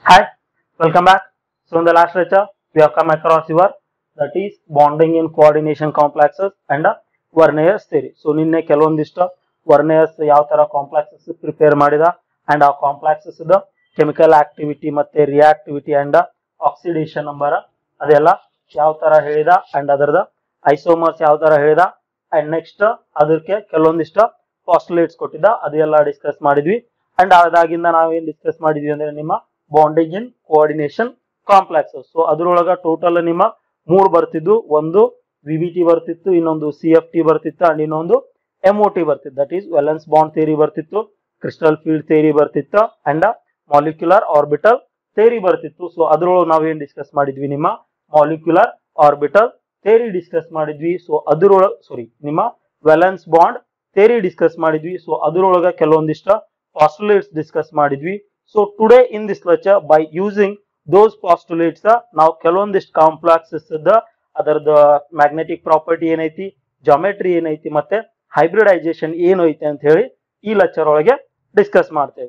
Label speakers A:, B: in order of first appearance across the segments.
A: Hi, welcome back. So in the last lecture, we have come across your that is bonding in coordination complexes and Werner's theory so ನಿನ್ನೆ ಕೆಲವೊಂದಿಷ್ಟು Werner's ಯಾವ ತರ complexes prepare ಮಾಡಿದ and ಆ complexes chemical activity ಮತ್ತೆ reactivity and oxidation number ಅದೆಲ್ಲ ಯಾವ ತರ ಹೇಳಿದ ಅಂಡ್ ಅದರದ ಐಸೋಮರ್ಸ್ ಯಾವ ತರ ಹೇಳಿದ ಅಂಡ್ ನೆಕ್ಸ್ಟ್ ಅದಕ್ಕೆ ಕೆಲವೊಂದಿಷ್ಟು ಪಾಸ್ಟುಲೇಟ್ಸ್ ಕೊಟ್ಟಿದ್ದ ಅದೆಲ್ಲ ಡಿಸ್ಕಸ್ ಮಾಡಿದ್ವಿ ಅಂಡ್ ಅದಾಗಿಂದ ನಾವೇನ್ ಡಿಸ್ಕಸ್ ಮಾಡಿದ್ವಿ ಅಂದ್ರೆ ನಿಮ್ಮ bonding in coordination complexes so ಅದ್ರೊಳಗ ಟೋಟಲ್ ನಿಮ್ಮ ಮೂರು ಬರ್ತಿದ್ದು ಒಂದು ವಿ ಟಿ ಬರ್ತಿತ್ತು ಇನ್ನೊಂದು ಸಿ ಎಫ್ ಟಿ ಬರ್ತಿತ್ತು ಅಂಡ್ ಇನ್ನೊಂದು ಎಂ ಒ ಟಿ ಬರ್ತಿತ್ತು that is valence bond theory ಬರ್ತಿತ್ತು ಕ್ರಿಸ್ಟಲ್ ಫೀಲ್ಡ್ ಥಿಯರಿ ಬರ್ತಿತ್ತು ಅಂಡ್ ಮಾಲಿಕ್ಯುಲರ್ ಆರ್ಬಿಟಲ್ ಥಿಯರಿ ಬರ್ತಿತ್ತು ಸೊ ಅದ್ರೊಳಗೆ ನಾವೇನ್ ಡಿಸ್ಕಸ್ ಮಾಡಿದ್ವಿ ನಿಮ್ಮ ಮಾಲಿಕ್ಯುಲರ್ ಆರ್ಬಿಟಲ್ ಥಿಯರಿ ಡಿಸ್ಕಸ್ ಮಾಡಿದ್ವಿ ಸೊ ಅದ್ರೊಳಗೆ ಸಾರಿ ನಿಮ್ಮ ವೆಲೆನ್ಸ್ ಬಾಂಡ್ ಥಿಯರಿ ಡಿಸ್ಕಸ್ ಮಾಡಿದ್ವಿ ಸೊ ಅದ್ರೊಳಗ ಕೆಲವೊಂದಿಷ್ಟ ಪಾಸ್ಟುಲೇಟ್ಸ್ ಡಿಸ್ಕಸ್ ಮಾಡಿದ್ವಿ so today in this lecture by using those postulates ನಾವು ಕೆಲವೊಂದಿಷ್ಟು ಕಾಂಪ್ಲೆಕ್ಸಸ್ ಅದರದ ಮ್ಯಾಗ್ನೆಟಿಕ್ ಪ್ರಾಪರ್ಟಿ ಏನೈತಿ ಜಾಮೆಟ್ರಿ ಏನೈತಿ ಮತ್ತೆ ಹೈಬ್ರಿಡೈಸೇಷನ್ ಏನು ಐತಿ ಅಂತ ಹೇಳಿ ಈ ಲೆಕ್ಚರ್ ಒಳಗೆ ಡಿಸ್ಕಸ್ ಮಾಡ್ತೇವೆ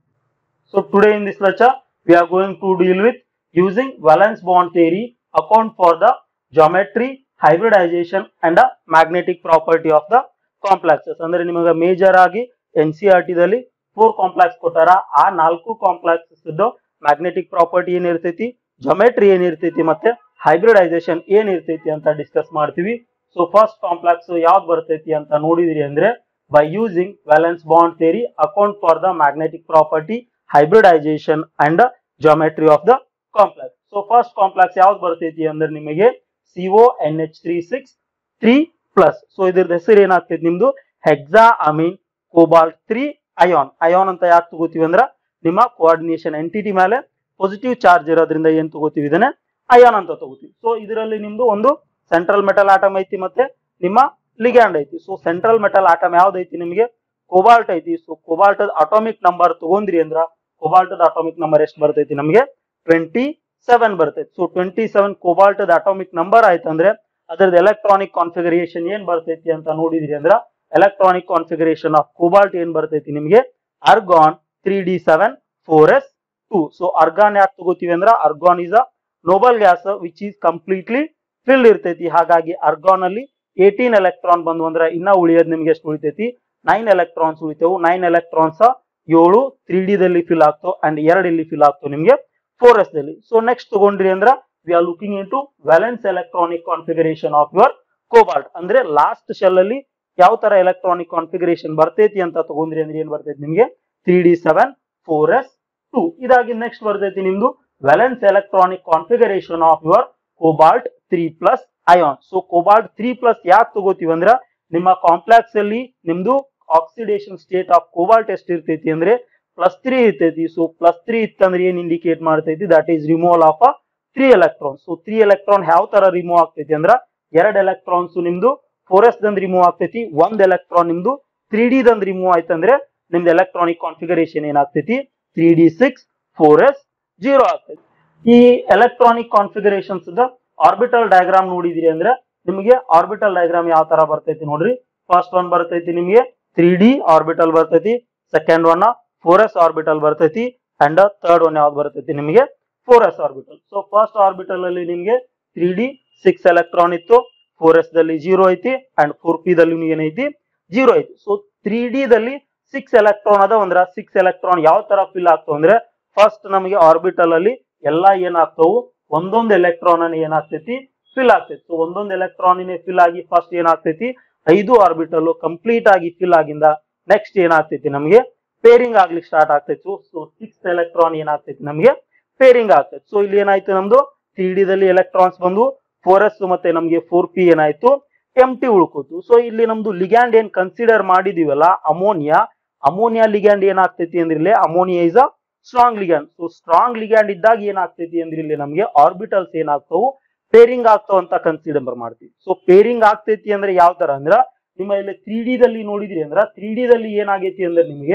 A: so today in this lecture we are going to deal with using valence bond theory account for the geometry hybridization and magnetic property of the complexes ಅಂದ್ರೆ ನಿಮಗೆ ಮೇಜರ್ ಆಗಿ ಎನ್ ಸಿ ಆರ್ ಟಿದಲ್ಲಿ four complex ಕೊಟ್ಟಾರ ಆ ನಾಲ್ಕು complexes magnetic property ಏನಿರ್ತೈತಿ geometry ಏನಿರ್ತೈತಿ ಮತ್ತೆ ಹೈಬ್ರಿಡೈಸೇಷನ್ ಏನಿರ್ತೈತಿ ಅಂತ ಡಿಸ್ಕಸ್ ಮಾಡ್ತೀವಿ ಸೊ ಫಸ್ಟ್ ಕಾಂಪ್ಲೆಕ್ಸ್ ಯಾವ್ದು ಬರ್ತೈತಿ ಅಂತ ನೋಡಿದ್ರಿ ಅಂದ್ರೆ by using valence bond theory account for the magnetic property hybridisation and geometry of the complex so first complex ಯಾವ್ದು ಬರ್ತೈತಿ ಅಂದ್ರೆ ನಿಮಗೆ C O N H three six three plus so ಇದ್ರದ್ದು ಹೆಸರು ಏನಾಗ್ತೈತಿ ನಿಮ್ದು hexa Amin cobalt three ion ion ಅಂತ ಯಾಕೆ ತಗೋತೀವಿ ಅಂದ್ರೆ ನಿಮ್ಮ ಕೋಆರ್ಡಿನೇಷನ್ ಎಂಟಿಟಿ ಮೇಲೆ ಪಾಸಿಟಿವ್ ಚಾರ್ಜ್ ಇರೋದ್ರಿಂದ ಏನ್ ತಗೋತೀವಿ ಇದನ್ನೇ ಅಯಾನ್ ಅಂತ ತಗೋತೀವಿ ಸೊ ಇದರಲ್ಲಿ ನಿಮ್ದು ಒಂದು ಸೆಂಟ್ರಲ್ ಮೆಟಲ್ ಆಟಮ್ ಐತಿ ಮತ್ತೆ ನಿಮ್ಮ ಲಿಗ್ಯಾಂಡ್ ಐತಿ ಸೊ ಸೆಂಟ್ರಲ್ ಮೆಟಲ್ ಆಟಮ್ ಯಾವ್ದೈತಿ ನಿಮಗೆ ಕೋಬಾಲ್ಟ್ ಐತಿ ಸೊ ಕೋಬಾಲ್ಟ್ ಅಟಾಮಿಕ್ ನಂಬರ್ ತಗೊಂಡ್ರಿ ಅಂದ್ರ ಕೋಬಾಲ್ಟ್ ಅಟಾಮಿಕ್ ನಂಬರ್ ಎಷ್ಟು ಬರ್ತೈತಿ ನಮಗೆ ಟ್ವೆಂಟಿ ಸೆವೆನ್ ಬರ್ತೈತಿ so twenty seven cobalt atomic number ಆಯ್ತಂದ್ರೆ ಅದರದ್ದು ಎಲೆಕ್ಟ್ರಾನಿಕ್ ಕಾನ್ಫಿಗರೇಷನ್ ಏನ್ ಬರ್ತೈತಿ ಅಂತ ನೋಡಿದ್ರಿ ಅಂದ್ರ ಎಲೆಕ್ಟ್ರಾನಿಕ್ ಕಾನ್ಫಿಗರೇಷನ್ ಆಫ್ ಕೋಬಾಲ್ಟ್ ಏನ್ ಬರ್ತೈತಿ ನಿಮಗೆ argon three D seven four S two so argon ಯಾಕೆ ತಗೋತೀವಿ ಅಂದ್ರ argon is a noble gas which is completely filled ಇರ್ತೈತಿ ಹಾಗಾಗಿ ಅರ್ಗಾನ್ ಅಲ್ಲಿ ಏಟೀನ್ ಎಲೆಕ್ಟ್ರಾನ್ ಬಂದು ಅಂದ್ರೆ ಇನ್ನ ಉಳಿಯೋದು ನಿಮ್ಗೆ ಎಷ್ಟು ಉಳಿತೈತಿ ನೈನ್ ಎಲೆಕ್ಟ್ರಾನ್ಸ್ ಉಳಿತೇವು ನೈನ್ ಎಲೆಕ್ಟ್ರಾನ್ಸ್ ಏಳು ತ್ರೀ ಡಿ ದಲ್ಲಿ ಫಿಲ್ ಆಗ್ತಾವ ಅಂಡ್ ಎರಡು ಇಲ್ಲಿ ಫಿಲ್ ಆಗ್ತಾವ ನಿಮ್ಗೆ ಫೋರ್ ಎಸ್ ದಲ್ಲಿ ಸೊ ನೆಕ್ಸ್ಟ್ ತಗೊಂಡ್ರಿ ಅಂದ್ರ we are looking in to valence electronic configuration of your cobalt ಅಂದ್ರೆ ಲಾಸ್ಟ್ ಶೆಲ್ ಅಲ್ಲಿ ಯಾವ ತರ ಎಲೆಕ್ಟ್ರಾನಿಕ್ ಕಾನ್ಫಿಗರೇಷನ್ ಬರ್ತೈತಿ ಅಂತ ತಗೊಂಡ್ರಿ ಅಂದ್ರೆ ಏನ್ ಬರ್ತೈತಿ ನಿಮ್ಗೆ three D seven four S two ಇದಾಗಿ ನೆಕ್ಸ್ಟ್ ಬರ್ತೈತಿ ನಿಮ್ದು valence electronic configuration of your cobalt three plus ion so cobalt three plus ಯಾಕೆ ತಗೋತೀವಿ ಅಂದ್ರ ನಿಮ್ಮ ಕಾಂಪ್ಲೆಕ್ಸ್ ಅಲ್ಲಿ ನಿಮ್ದು ಆಕ್ಸಿಡೇಷನ್ ಸ್ಟೇಟ್ ಆಫ್ ಕೋಬಾಲ್ಟ್ ಎಷ್ಟು ಇರ್ತೈತಿ ಅಂದ್ರೆ ಪ್ಲಸ್ ತ್ರೀ ಇರ್ತೈತಿ ಸೊ ಪ್ಲಸ್ ತ್ರೀ ಇತ್ತಂದ್ರೆ ಏನ್ ಇಂಡಿಕೇಟ್ ಮಾಡ್ತೈತಿ that is removal of a three electron so three electron ಯಾವ ತರ ರಿಮೂವ್ ಆಗ್ತೈತಿ ಅಂದ್ರ ಎರಡ್ ಎಲೆಕ್ಟ್ರಾನ್ಸ್ ನಿಮ್ದು ಫೋರ್ ಎಸ್ ದಂದ್ ರಿಮೂವ್ ಆಗ್ತೈತಿ ಒಂದ್ ಎಲೆಕ್ಟ್ರಾನ್ ನಿಮ್ದು ತ್ರೀ ಡಿ ದಂದ್ ರಿಮೂವ್ ಆಯ್ತಂದ್ರೆ ನಿಮ್ದು ಎಲೆಕ್ಟ್ರಾನಿಕ್ ಕಾನ್ಫಿಗರೇಷನ್ ಏನಾಗ್ತೈತಿ three D six four S zero ಆಗ್ತೈತಿ ಈ ಎಲೆಕ್ಟ್ರಾನಿಕ್ ಕಾನ್ಫಿಗರೇಷನ್ಸ್ ಆರ್ಬಿಟಲ್ ಡಯಾಗ್ರಾಮ್ ನೋಡಿದಿರಿ ಅಂದ್ರೆ ನಿಮಗೆ ಆರ್ಬಿಟಲ್ ಡಯಾಗ್ರಾಮ್ ಯಾವ ತರ ಬರ್ತೈತಿ ನೋಡ್ರಿ ಫಸ್ಟ್ ಒನ್ ಬರ್ತೈತಿ ನಿಮಗೆ ತ್ರೀ ಡಿ ಆರ್ಬಿಟಲ್ ಬರ್ತೈತಿ second one four S orbital ಬರ್ತೈತಿ ಅಂಡ್ ಥರ್ಡ್ ಒನ್ ಯಾವ್ದು ಬರ್ತೈತಿ ನಿಮಗೆ four S orbital so first orbital ಅಲ್ಲಿ ನಿಮಗೆ ತ್ರೀ ಡಿ ಸಿಕ್ಸ್ ಎಲೆಕ್ಟ್ರಾನ್ ಇತ್ತು ಫೋರ್ ಎಸ್ ದಲ್ಲಿ ಜೀರೋ ಐತಿ ಅಂಡ್ ಫೋರ್ ಪಿ ದಲ್ಲಿ ಏನೈತಿ ಜೀರೋ ಐತಿ ಸೊ ತ್ರೀ ಡಿ ದಲ್ಲಿ ಸಿಕ್ಸ್ ಎಲೆಕ್ಟ್ರಾನ್ ಅದ ಅಂದ್ರ ಸಿಕ್ಸ್ ಎಲೆಕ್ಟ್ರಾನ್ ಯಾವ ತರ ಫಿಲ್ ಆಗ್ತಾವ ಅಂದ್ರೆ ಫಸ್ಟ್ ನಮಗೆ ಆರ್ಬಿಟಲ್ ಅಲ್ಲಿ ಎಲ್ಲಾ ಏನಾಗ್ತಾವು ಒಂದೊಂದು ಎಲೆಕ್ಟ್ರಾನ್ ಅನ್ನ ಏನಾಗ್ತೈತಿ ಫಿಲ್ ಆಗ್ತೈತಿ ಸೊ ಒಂದೊಂದು ಎಲೆಕ್ಟ್ರಾನ್ ಫಿಲ್ ಆಗಿ ಫಸ್ಟ್ ಏನಾಗ್ತೈತಿ ಐದು ಆರ್ಬಿಟಲ್ ಕಂಪ್ಲೀಟ್ ಆಗಿ ಫಿಲ್ ಆಗಿಂದ ನೆಕ್ಸ್ಟ್ ಏನಾಗ್ತೈತಿ ನಮಗೆ ಪೇರಿಂಗ್ ಆಗ್ಲಿಕ್ಕೆ ಸ್ಟಾರ್ಟ್ ಆಗ್ತೈತಿ ಸೊ ಸಿಕ್ಸ್ ಎಲೆಕ್ಟ್ರಾನ್ ಏನಾಗ್ತೈತಿ ನಮಗೆ ಪೇರಿಂಗ್ ಆಗ್ತೈತಿ ಸೊ ಇಲ್ಲಿ ಏನಾಯ್ತು ನಮ್ದು ತ್ರೀ ಡಿ ದಲ್ಲಿ ಎಲೆಕ್ಟ್ರಾನ್ಸ್ ಬಂದು ಫೋರ್ ಎಸ್ ಮತ್ತೆ ನಮಗೆ ಫೋರ್ ಪಿ ಏನಾಯ್ತು ಎಂ ಟಿ ಉಳ್ಕೋತು ಸೊ ಇಲ್ಲಿ ನಮ್ದು ಲಿಗ್ಯಾಂಡ್ ಏನ್ ಕನ್ಸಿಡರ್ ಮಾಡಿದೀವಲ್ಲ ಅಮೋನಿಯಾ ಅಮೋನಿಯಾ ಲಿಗ್ಯಾಂಡ್ ಏನಾಗ್ತೈತಿ ಅಂದ್ರೆ ಇಲ್ಲಿ ammonia is a strong ligand so strong ligand ಇದ್ದಾಗ ಏನಾಗ್ತೈತಿ ಅಂದ್ರೆ ಇಲ್ಲಿ ನಮಗೆ ಆರ್ಬಿಟಲ್ಸ್ ಏನಾಗ್ತಾವು ಪೇರಿಂಗ್ ಆಗ್ತಾವ ಅಂತ ಕನ್ಸಿಡರ್ ಮಾಡ್ತೀವಿ ಸೊ ಪೇರಿಂಗ್ ಆಗ್ತೈತಿ ಅಂದ್ರೆ ಯಾವ ತರ ಅಂದ್ರ ನಿಮ್ಮ ಇಲ್ಲಿ ತ್ರೀ ಡಿ ದಲ್ಲಿ ನೋಡಿದ್ರಿ ಅಂದ್ರ ತ್ರೀ ಡಿ ದಲ್ಲಿ ಏನಾಗೈತಿ ಅಂದ್ರೆ ನಿಮಗೆ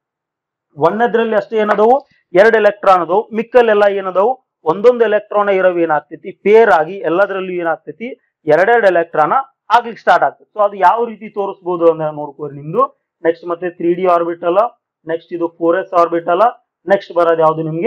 A: ಒಂದದ್ರಲ್ಲಿ ಅಷ್ಟೇ ಏನದವು ಎರಡು ಎಲೆಕ್ಟ್ರಾನ್ ಅದಾವು ಮಿಕ್ಕಲ್ಲೆಲ್ಲ ಏನದವು ಒಂದೊಂದು ಎಲೆಕ್ಟ್ರಾನ್ ಇರೋವು ಏನಾಗ್ತೈತಿ ಪೇರ್ ಆಗಿ ಎಲ್ಲದರಲ್ಲೂ ಏನಾಗ್ತೈತಿ ಎರಡೆರಡು ಎಲೆಕ್ಟ್ರಾನ ಆಗ್ಲಿಕ್ಕೆ ಸ್ಟಾರ್ಟ್ ಆಗ್ತದೆ ಸೊ ಅದು ಯಾವ ರೀತಿ ತೋರಿಸಬಹುದು ಅಂತ ನೋಡ್ಕೋರಿ ನಿಮ್ದು ನೆಕ್ಸ್ಟ್ ಮತ್ತೆ ತ್ರೀ ಡಿ ಆರ್ಬಿಟಲ್ ನೆಕ್ಸ್ಟ್ ಇದು ಫೋರ್ ಎಸ್ ಆರ್ಬಿಟಲ್ ನೆಕ್ಸ್ಟ್ ಬರೋದು ಯಾವ್ದು ನಿಮ್ಗೆ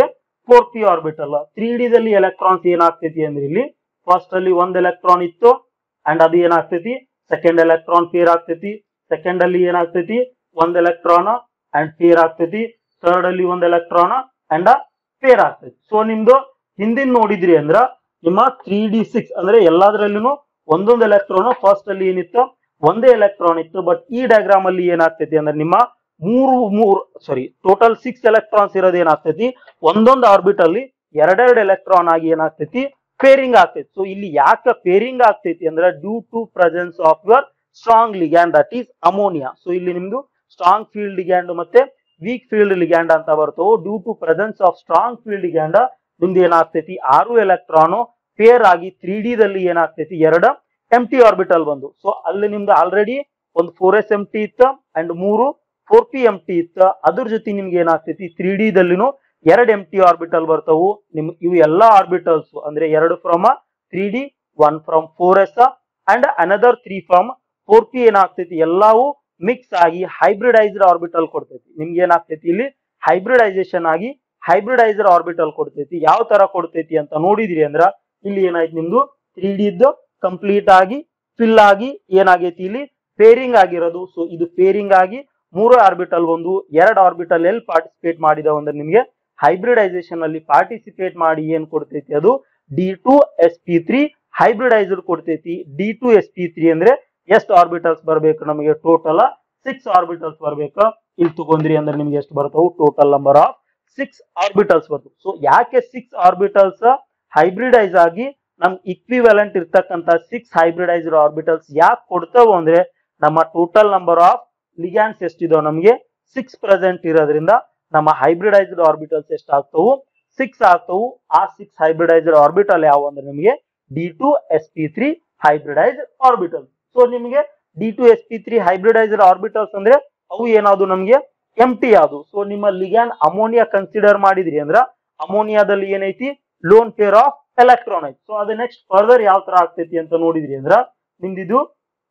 A: ಫೋರ್ ಪಿ ಆರ್ಬಿಟಲ್ ತ್ರೀ ದಲ್ಲಿ ಎಲೆಕ್ಟ್ರಾನ್ಸ್ ಏನಾಗ್ತೈತಿ ಅಂದ್ರೆ ಇಲ್ಲಿ ಫಸ್ಟ್ ಅಲ್ಲಿ ಒಂದ್ ಎಲೆಕ್ಟ್ರಾನ್ ಇತ್ತು ಅಂಡ್ ಅದು ಏನಾಗ್ತೈತಿ ಸೆಕೆಂಡ್ ಎಲೆಕ್ಟ್ರಾನ್ ಪೇರ್ ಆಗ್ತೈತಿ ಸೆಕೆಂಡ್ ಅಲ್ಲಿ ಏನಾಗ್ತೈತಿ ಒಂದ್ ಎಲೆಕ್ಟ್ರಾನ್ ಅಂಡ್ ಪೇರ್ ಆಗ್ತೈತಿ ಥರ್ಡ್ ಅಲ್ಲಿ ಒಂದ್ ಎಲೆಕ್ಟ್ರಾನ್ ಅಂಡ್ ಪೇರ್ ಆಗ್ತೈತಿ ಸೊ ನಿಮ್ದು ಹಿಂದಿನ ನೋಡಿದ್ರಿ ಅಂದ್ರ ನಿಮ್ಮ ತ್ರೀ ಡಿ ಸಿಕ್ಸ್ ಅಂದ್ರೆ ಎಲ್ಲಾದ್ರಲ್ಲೂ ಒಂದೊಂದು ಎಲೆಕ್ಟ್ರಾನ್ ಫಸ್ಟ್ ಅಲ್ಲಿ ಏನಿತ್ತು ಒಂದೇ ಎಲೆಕ್ಟ್ರಾನ್ ಇತ್ತು ಬಟ್ ಈ ಡಯಾಗ್ರಾಮ್ ಅಲ್ಲಿ ಏನಾಗ್ತೈತಿ ಅಂದ್ರೆ ನಿಮ್ಮ ಮೂರು ಮೂರು ಸಾರಿ ಟೋಟಲ್ ಸಿಕ್ಸ್ ಎಲೆಕ್ಟ್ರಾನ್ಸ್ ಇರೋದು ಏನಾಗ್ತೈತಿ ಒಂದೊಂದು ಆರ್ಬಿಟ್ ಅಲ್ಲಿ ಎರಡೆರಡು ಎಲೆಕ್ಟ್ರಾನ್ ಆಗಿ ಏನಾಗ್ತೈತಿ ಪೇರಿಂಗ್ ಆಗ್ತೈತಿ ಸೊ ಇಲ್ಲಿ ಯಾಕೆ ಪೇರಿಂಗ್ ಆಗ್ತೈತಿ ಅಂದ್ರೆ due to presence of your strong ligand that is ammonia so ಇಲ್ಲಿ ನಿಮ್ದು ಸ್ಟ್ರಾಂಗ್ ಫೀಲ್ಡ್ ಲಿಗ್ಯಾಂಡ್ ಮತ್ತೆ ವೀಕ್ ಫೀಲ್ಡ್ ಲಿಗ್ಯಾಂಡ್ ಅಂತ ಬರ್ತವೆ due to presence of strong field ligand ನಿಮ್ದು ಏನಾಗ್ತೈತಿ ಆರು ಎಲೆಕ್ಟ್ರಾನು ಪೇರ್ ಆಗಿ ತ್ರೀ ಡಿ ದಲ್ಲಿ ಏನಾಗ್ತೈತಿ ಎರಡು ಎಂ ಟಿ ಆರ್ಬಿಟಲ್ ಬಂದು ಸೊ ಅಲ್ಲಿ ನಿಮ್ದು ಆಲ್ರೆಡಿ ಒಂದು ಫೋರ್ ಎಸ್ ಎಂ ಟಿ ಇತ್ತು ಅಂಡ್ ಮೂರು ಫೋರ್ ಪಿ ಎಂ ಟಿ ಇತ್ತು ಅದ್ರ ಜೊತೆ ನಿಮ್ಗೆ ಏನಾಗ್ತೈತಿ ತ್ರೀ ಡಿ ದಲ್ಲಿನೂ ಎರಡು ಎಂ ಟಿ ಆರ್ಬಿಟಲ್ ಬರ್ತವು ನಿಮ್ ಇವು ಎಲ್ಲಾ ಆರ್ಬಿಟಲ್ಸ್ ಅಂದ್ರೆ ಎರಡು from three D one from four S and another three from four P ಏನಾಗ್ತೈತಿ ಎಲ್ಲಾವು ಮಿಕ್ಸ್ ಆಗಿ ಹೈಬ್ರಿಡೈಸ್ಡ್ ಆರ್ಬಿಟಲ್ ಕೊಡ್ತೈತಿ ನಿಮ್ಗೆ ಏನಾಗ್ತೈತಿ ಇಲ್ಲಿ ಹೈಬ್ರಿಡೈಸೇಷನ್ ಆಗಿ ಹೈಬ್ರಿಡೈಸರ್ ಆರ್ಬಿಟಲ್ ಕೊಡ್ತೈತಿ ಯಾವ ತರ ಕೊಡ್ತೈತಿ ಅಂತ ನೋಡಿದ್ರಿ ಅಂದ್ರ ಇಲ್ಲಿ ಏನಾಯ್ತು ನಿಮ್ದು ತ್ರೀ ಡಿ ಇದ್ದು ಕಂಪ್ಲೀಟ್ ಆಗಿ ಫಿಲ್ ಆಗಿ ಏನಾಗೈತಿ ಇಲ್ಲಿ ಪೇರಿಂಗ್ ಆಗಿರೋದು ಸೊ ಇದು ಪೇರಿಂಗ್ ಆಗಿ ಮೂರು ಆರ್ಬಿಟಲ್ ಒಂದು ಎರಡು ಆರ್ಬಿಟಲ್ ಎಲ್ಲಿ ಪಾರ್ಟಿಸಿಪೇಟ್ ಮಾಡಿದಾವ ಅಂದ್ರೆ ನಿಮ್ಗೆ ಹೈಬ್ರಿಡೈಸೇಷನ್ ಅಲ್ಲಿ ಪಾರ್ಟಿಸಿಪೇಟ್ ಮಾಡಿ ಏನ್ ಕೊಡ್ತೈತಿ ಅದು D two S P three hybridizer ಕೊಡ್ತೈತಿ D two S P three ಅಂದ್ರೆ ಎಷ್ಟು ಆರ್ಬಿಟಲ್ಸ್ ಬರ್ಬೇಕು ನಮಗೆ ಟೋಟಲ್ ಸಿಕ್ಸ್ ಆರ್ಬಿಟಲ್ಸ್ ಬರ್ಬೇಕು ಇಲ್ಲಿ ತಗೊಂಡ್ರಿ ಅಂದ್ರೆ ನಿಮ್ಗೆ ಎಷ್ಟು ಬರ್ತಾವು total number of six orbitals ಬರ್ತವೆ ಸೊ ಯಾಕೆ ಸಿಕ್ಸ್ ಆರ್ಬಿಟಲ್ಸ್ ಹೈಬ್ರಿಡೈಸ್ ಆಗಿ ನಮ್ ಇಕ್ವಿವೆಲೆಂಟ್ ಇರ್ತಕ್ಕಂತ ಸಿಕ್ಸ್ ಹೈಬ್ರಿಡೈಸ್ಡ್ ಆರ್ಬಿಟಲ್ಸ್ ಯಾಕೆ ಕೊಡ್ತಾವ ಅಂದ್ರೆ ನಮ್ಮ ಟೋಟಲ್ ನಂಬರ್ ಆಫ್ ಲಿಗ್ಯಾಂಡ್ಸ್ ಎಷ್ಟಿದಾವ ನಮಗೆ ಸಿಕ್ಸ್ ಪ್ರೆಸೆಂಟ್ ಇರೋದ್ರಿಂದ ನಮ್ಮ ಹೈಬ್ರಿಡೈಸ್ಡ್ ಆರ್ಬಿಟಲ್ಸ್ ಎಷ್ಟಾಗ್ತವು ಸಿಕ್ಸ್ ಆಗ್ತವು ಆ ಸಿಕ್ಸ್ ಹೈಬ್ರಿಡೈಸ್ಡ್ ಆರ್ಬಿಟಲ್ ಯಾವ ಅಂದ್ರೆ ನಿಮಗೆ D two S P three hybridised orbital so ನಿಮಗೆ D two S P three hybridized orbitals ಅಂದ್ರೆ ಅವು ಏನಾದ್ರು ನಮಗೆ ಎಂ ಟಿ ಯಾವುದು ಸೊ ನಿಮ್ಮ ಲಿಗ್ಯಾಂಡ್ ಅಮೋನಿಯಾ ಕನ್ಸಿಡರ್ ಮಾಡಿದ್ರಿ ಅಂದ್ರ ಅಮೋನಿಯಾದಲ್ಲಿ ಏನೈತಿ ಲೋನ್ ಪೇರ್ ಆಫ್ ಎಲೆಕ್ಟ್ರಾನ್ ಐತಿ ಸೊ ಅದು ನೆಕ್ಸ್ಟ್ ಫರ್ದರ್ ಯಾವ ತರ ಆಗ್ತೈತಿ ಅಂತ ನೋಡಿದ್ರಿ ಅಂದ್ರ ನಿಮ್ದಿದು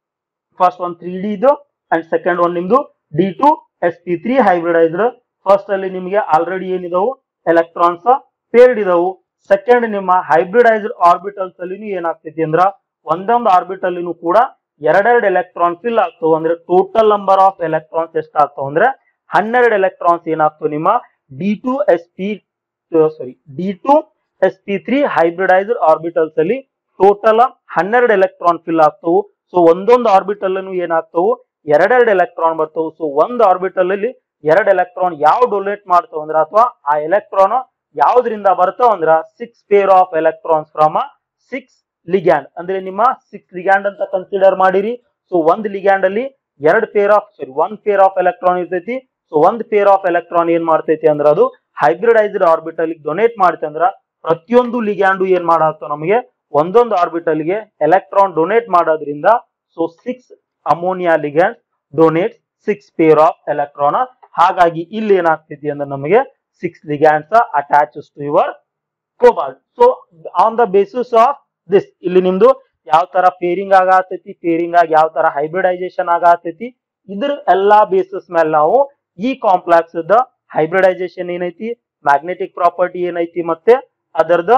A: ಫಸ್ಟ್ ಒನ್ ತ್ರೀ ಡಿ ಇದು ಅಂಡ್ ಸೆಕೆಂಡ್ ಒನ್ ನಿಮ್ದು D two S P three hybridized first ಅಲ್ಲಿ ನಿಮಗೆ ಆಲ್ರೆಡಿ ಏನಿದಾವು ಎಲೆಕ್ಟ್ರಾನ್ಸ್ ಪೇರ್ಡ್ ಇದಾವು ಸೆಕೆಂಡ್ ನಿಮ್ಮ ಹೈಬ್ರಿಡೈಸ್ಡ್ ಆರ್ಬಿಟಲ್ಸ್ ಅಲ್ಲಿ ಏನಾಗ್ತೈತಿ ಅಂದ್ರ ಒಂದೊಂದು ಆರ್ಬಿಟಲ್ ಕೂಡ ಎರಡೆರಡು ಎಲೆಕ್ಟ್ರಾನ್ ಫಿಲ್ ಆಗ್ತವೆ ಅಂದ್ರೆ ಟೋಟಲ್ ನಂಬರ್ ಆಫ್ ಎಲೆಕ್ಟ್ರಾನ್ಸ್ ಎಷ್ಟಾಗ್ತಾವ ಅಂದ್ರೆ ಹನ್ನೆರಡು ಎಲೆಕ್ಟ್ರಾನ್ಸ್ ಏನಾಗ್ತವೆ ನಿಮ್ಮ D two S P sorry D two S P three hybridized orbitals ಅಲ್ಲಿ ಟೋಟಲ್ ಹನ್ನೆರಡು ಎಲೆಕ್ಟ್ರಾನ್ ಫಿಲ್ ಆಗ್ತವು ಸೊ ಒಂದೊಂದು ಆರ್ಬಿಟಲ್ ಏನಾಗ್ತವು ಎರಡೆರಡು ಎಲೆಕ್ಟ್ರಾನ್ ಬರ್ತವು ಸೊ ಒಂದು ಆರ್ಬಿಟಲ್ ಅಲ್ಲಿ ಎರಡು ಎಲೆಕ್ಟ್ರಾನ್ ಯಾವ ಡೊನೇಟ್ ಮಾಡ್ತಾವ ಅಂದ್ರ ಅಥವಾ ಆ ಎಲೆಕ್ಟ್ರಾನ್ ಯಾವ್ದ್ರಿಂದ ಬರ್ತಾವ ಅಂದ್ರ six pair of electrons from six ligand ಅಂದ್ರೆ ನಿಮ್ಮ ಸಿಕ್ಸ್ ಲಿಗ್ಯಾಂಡ್ ಅಂತ ಕನ್ಸಿಡರ್ ಮಾಡಿರಿ ಸೊ ಒಂದ್ ಲಿಗ್ಯಾಂಡ್ ಅಲ್ಲಿ ಎರಡ್ pair of sorry one pair of electron ಇರ್ತೈತಿ ಸೊ ಒಂದ್ ಪೇರ್ ಆಫ್ ಎಲೆಕ್ಟ್ರಾನ್ ಏನ್ ಮಾಡ್ತೈತಿ ಅಂದ್ರ ಅದು ಹೈಬ್ರಿಡೈಸ್ಡ್ ಆರ್ಬಿಟಲ್ ಡೊನೇಟ್ ಮಾಡುತ್ತೆ ಅಂದ್ರ ಪ್ರತಿಯೊಂದು ಲಿಗ್ಯಾಂಡು ಏನ್ ಮಾಡಾಕ್ತಾವ ನಮಗೆ ಒಂದೊಂದು ಆರ್ಬಿಟಲ್ ಗೆ ಎಲೆಕ್ಟ್ರಾನ್ ಡೊನೇಟ್ ಮಾಡೋದ್ರಿಂದ so six ammonia ligand donate six pair of electron ಹಾಗಾಗಿ ಇಲ್ಲಿ ಏನಾಗ್ತೈತಿ ಅಂದ್ರೆ ನಮಗೆ six ligands attaches to your cobalt so on the basis of this ಇಲ್ಲಿ ನಿಮ್ದು ಯಾವ ತರ ಪೇರಿಂಗ್ ಆಗತೈತಿ ಪೇರಿಂಗ್ ಆಗಿ ಯಾವ ತರ ಹೈಬ್ರಿಡೈಸೇಷನ್ ಆಗತೈತಿ ಇದ್ರ ಎಲ್ಲಾ ಬೇಸಿಸ್ ಮೇಲೆ ನಾವು ಈ ಕಾಂಪ್ಲೆಕ್ಸ್ ದ ಹೈಬ್ರಿಡೈಸೇಷನ್ ಏನೈತಿ ಮ್ಯಾಗ್ನೆಟಿಕ್ ಪ್ರಾಪರ್ಟಿ ಏನೈತಿ ಮತ್ತೆ ಅದರದ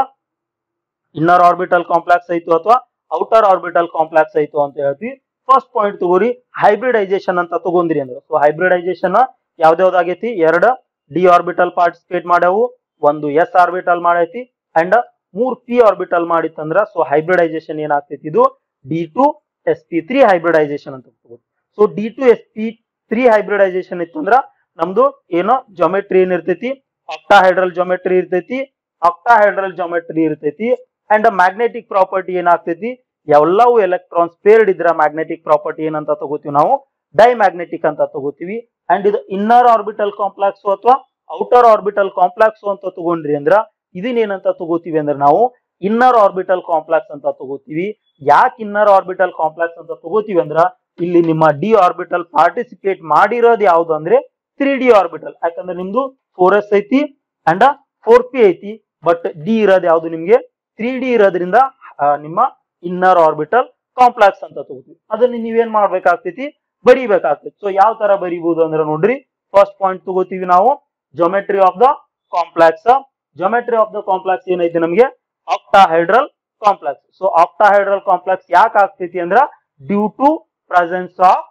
A: ಇನ್ನರ್ ಆರ್ಬಿಟಲ್ ಕಾಂಪ್ಲೆಕ್ಸ್ ಐತು ಅಥವಾ ಔಟರ್ ಆರ್ಬಿಟಲ್ ಕಾಂಪ್ಲೆಕ್ಸ್ ಐತು ಅಂತ ಹೇಳ್ತೀವಿ ಫಸ್ಟ್ ಪಾಯಿಂಟ್ ತಗೋರಿ ಹೈಬ್ರಿಡೈಸೇಷನ್ ಅಂತ ತಗೊಂಡ್ರಿ ಅಂದ್ರೆ ಸೊ ಹೈಬ್ರಿಡೈಸೇಷನ್ ಯಾವ್ದಾವ್ದಾಗೈತಿ ಎರಡ್ ಡಿ ಆರ್ಬಿಟಲ್ ಪಾರ್ಟಿಸಿಪೇಟ್ ಮಾಡ್ಯಾವು ಒಂದು ಎಸ್ ಆರ್ಬಿಟಲ್ ಮಾಡೈತಿ ಅಂಡ್ ಮೂರ್ ಪಿ ಆರ್ಬಿಟಲ್ ಮಾಡಿತ್ತಂದ್ರ ಸೊ ಹೈಬ್ರಿಡೈಸೇಷನ್ ಏನಾಗ್ತೈತಿ ಇದು D two S P three hybridization ಅಂತ ತಗೋದು so D two S P three hybridization ಇತ್ತಂದ್ರ ನಮ್ದು ಏನೋ ಜೊಮೆಟ್ರಿ ಏನ್ ಇರ್ತೈತಿ ಆಕ್ಟಾಹೈಡ್ರಲ್ ಜೊಮೆಟ್ರಿ ಇರ್ತೈತಿ ಆಕ್ಟಾಹೈಡ್ರಲ್ ಜೊಮೆಟ್ರಿ ಇರ್ತೈತಿ ಅಂಡ್ ಮ್ಯಾಗ್ನೆಟಿಕ್ ಪ್ರಾಪರ್ಟಿ ಏನಾಗ್ತೈತಿ ಎಲ್ಲವೂ ಎಲೆಕ್ಟ್ರಾನ್ಸ್ ಪೇರ್ಡ್ ಇದ್ರ ಮ್ಯಾಗ್ನೆಟಿಕ್ ಪ್ರಾಪರ್ಟಿ ಏನಂತ ತಗೋತೀವಿ ನಾವು ಡೈಮ್ಯಾಗ್ನೆಟಿಕ್ ಅಂತ ತಗೋತೀವಿ ಅಂಡ್ ಇದು ಇನ್ನರ್ ಆರ್ಬಿಟಲ್ ಕಾಂಪ್ಲೆಕ್ಸ್ ಅಥವಾ ಔಟರ್ ಆರ್ಬಿಟಲ್ ಕಾಂಪ್ಲೆಕ್ಸ್ ಅಂತ ತಗೊಂಡ್ರಿ ಅಂದ್ರ ಇದನ್ನೇನಂತ ತಗೋತೀವಿ ಅಂದ್ರೆ ನಾವು ಇನ್ನರ್ ಆರ್ಬಿಟಲ್ ಕಾಂಪ್ಲೆಕ್ಸ್ ಅಂತ ತಗೋತೀವಿ ಯಾಕೆ ಇನ್ನರ್ ಆರ್ಬಿಟಲ್ ಕಾಂಪ್ಲೆಕ್ಸ್ ಅಂತ ತಗೋತೀವಿ ಅಂದ್ರ ಇಲ್ಲಿ ನಿಮ್ಮ ಡಿ ಆರ್ಬಿಟಲ್ ಪಾರ್ಟಿಸಿಪೇಟ್ ಮಾಡಿರೋದು ಯಾವ್ದು ಅಂದ್ರೆ ತ್ರೀ ಡಿ ಆರ್ಬಿಟಲ್ ಯಾಕಂದ್ರೆ ನಿಮ್ದು ಫೋರ್ ಎಸ್ ಐತಿ ಅಂಡ್ ಫೋರ್ ಪಿ ಐತಿ ಬಟ್ ಡಿ ಇರೋದು ಯಾವ್ದು ನಿಮ್ಗೆ ತ್ರೀ ಡಿ ಇರೋದ್ರಿಂದ ಆ, ನಿಮ್ಮ ಇನ್ನರ್ ಆರ್ಬಿಟಲ್ ಕಾಂಪ್ಲೆಕ್ಸ್ ಅಂತ ತಗೋತೀವಿ ಅದನ್ನ ನೀವೇನ್ ಮಾಡ್ಬೇಕಾಗ್ತೈತಿ ಬರಿಬೇಕಾಗ್ತೈತಿ ಸೊ ಯಾವ ತರ ಬರಿಬಹುದು ಅಂದ್ರೆ ನೋಡ್ರಿ ಫಸ್ಟ್ ಪಾಯಿಂಟ್ ತಗೋತೀವಿ ನಾವು geometry of the complex geometry of the complex ಏನೈತಿ ನಮಗೆ octahedral complex so octahedral complex ಯಾಕೆ ಆಗ್ತೈತಿ ಅಂದ್ರ due to presence of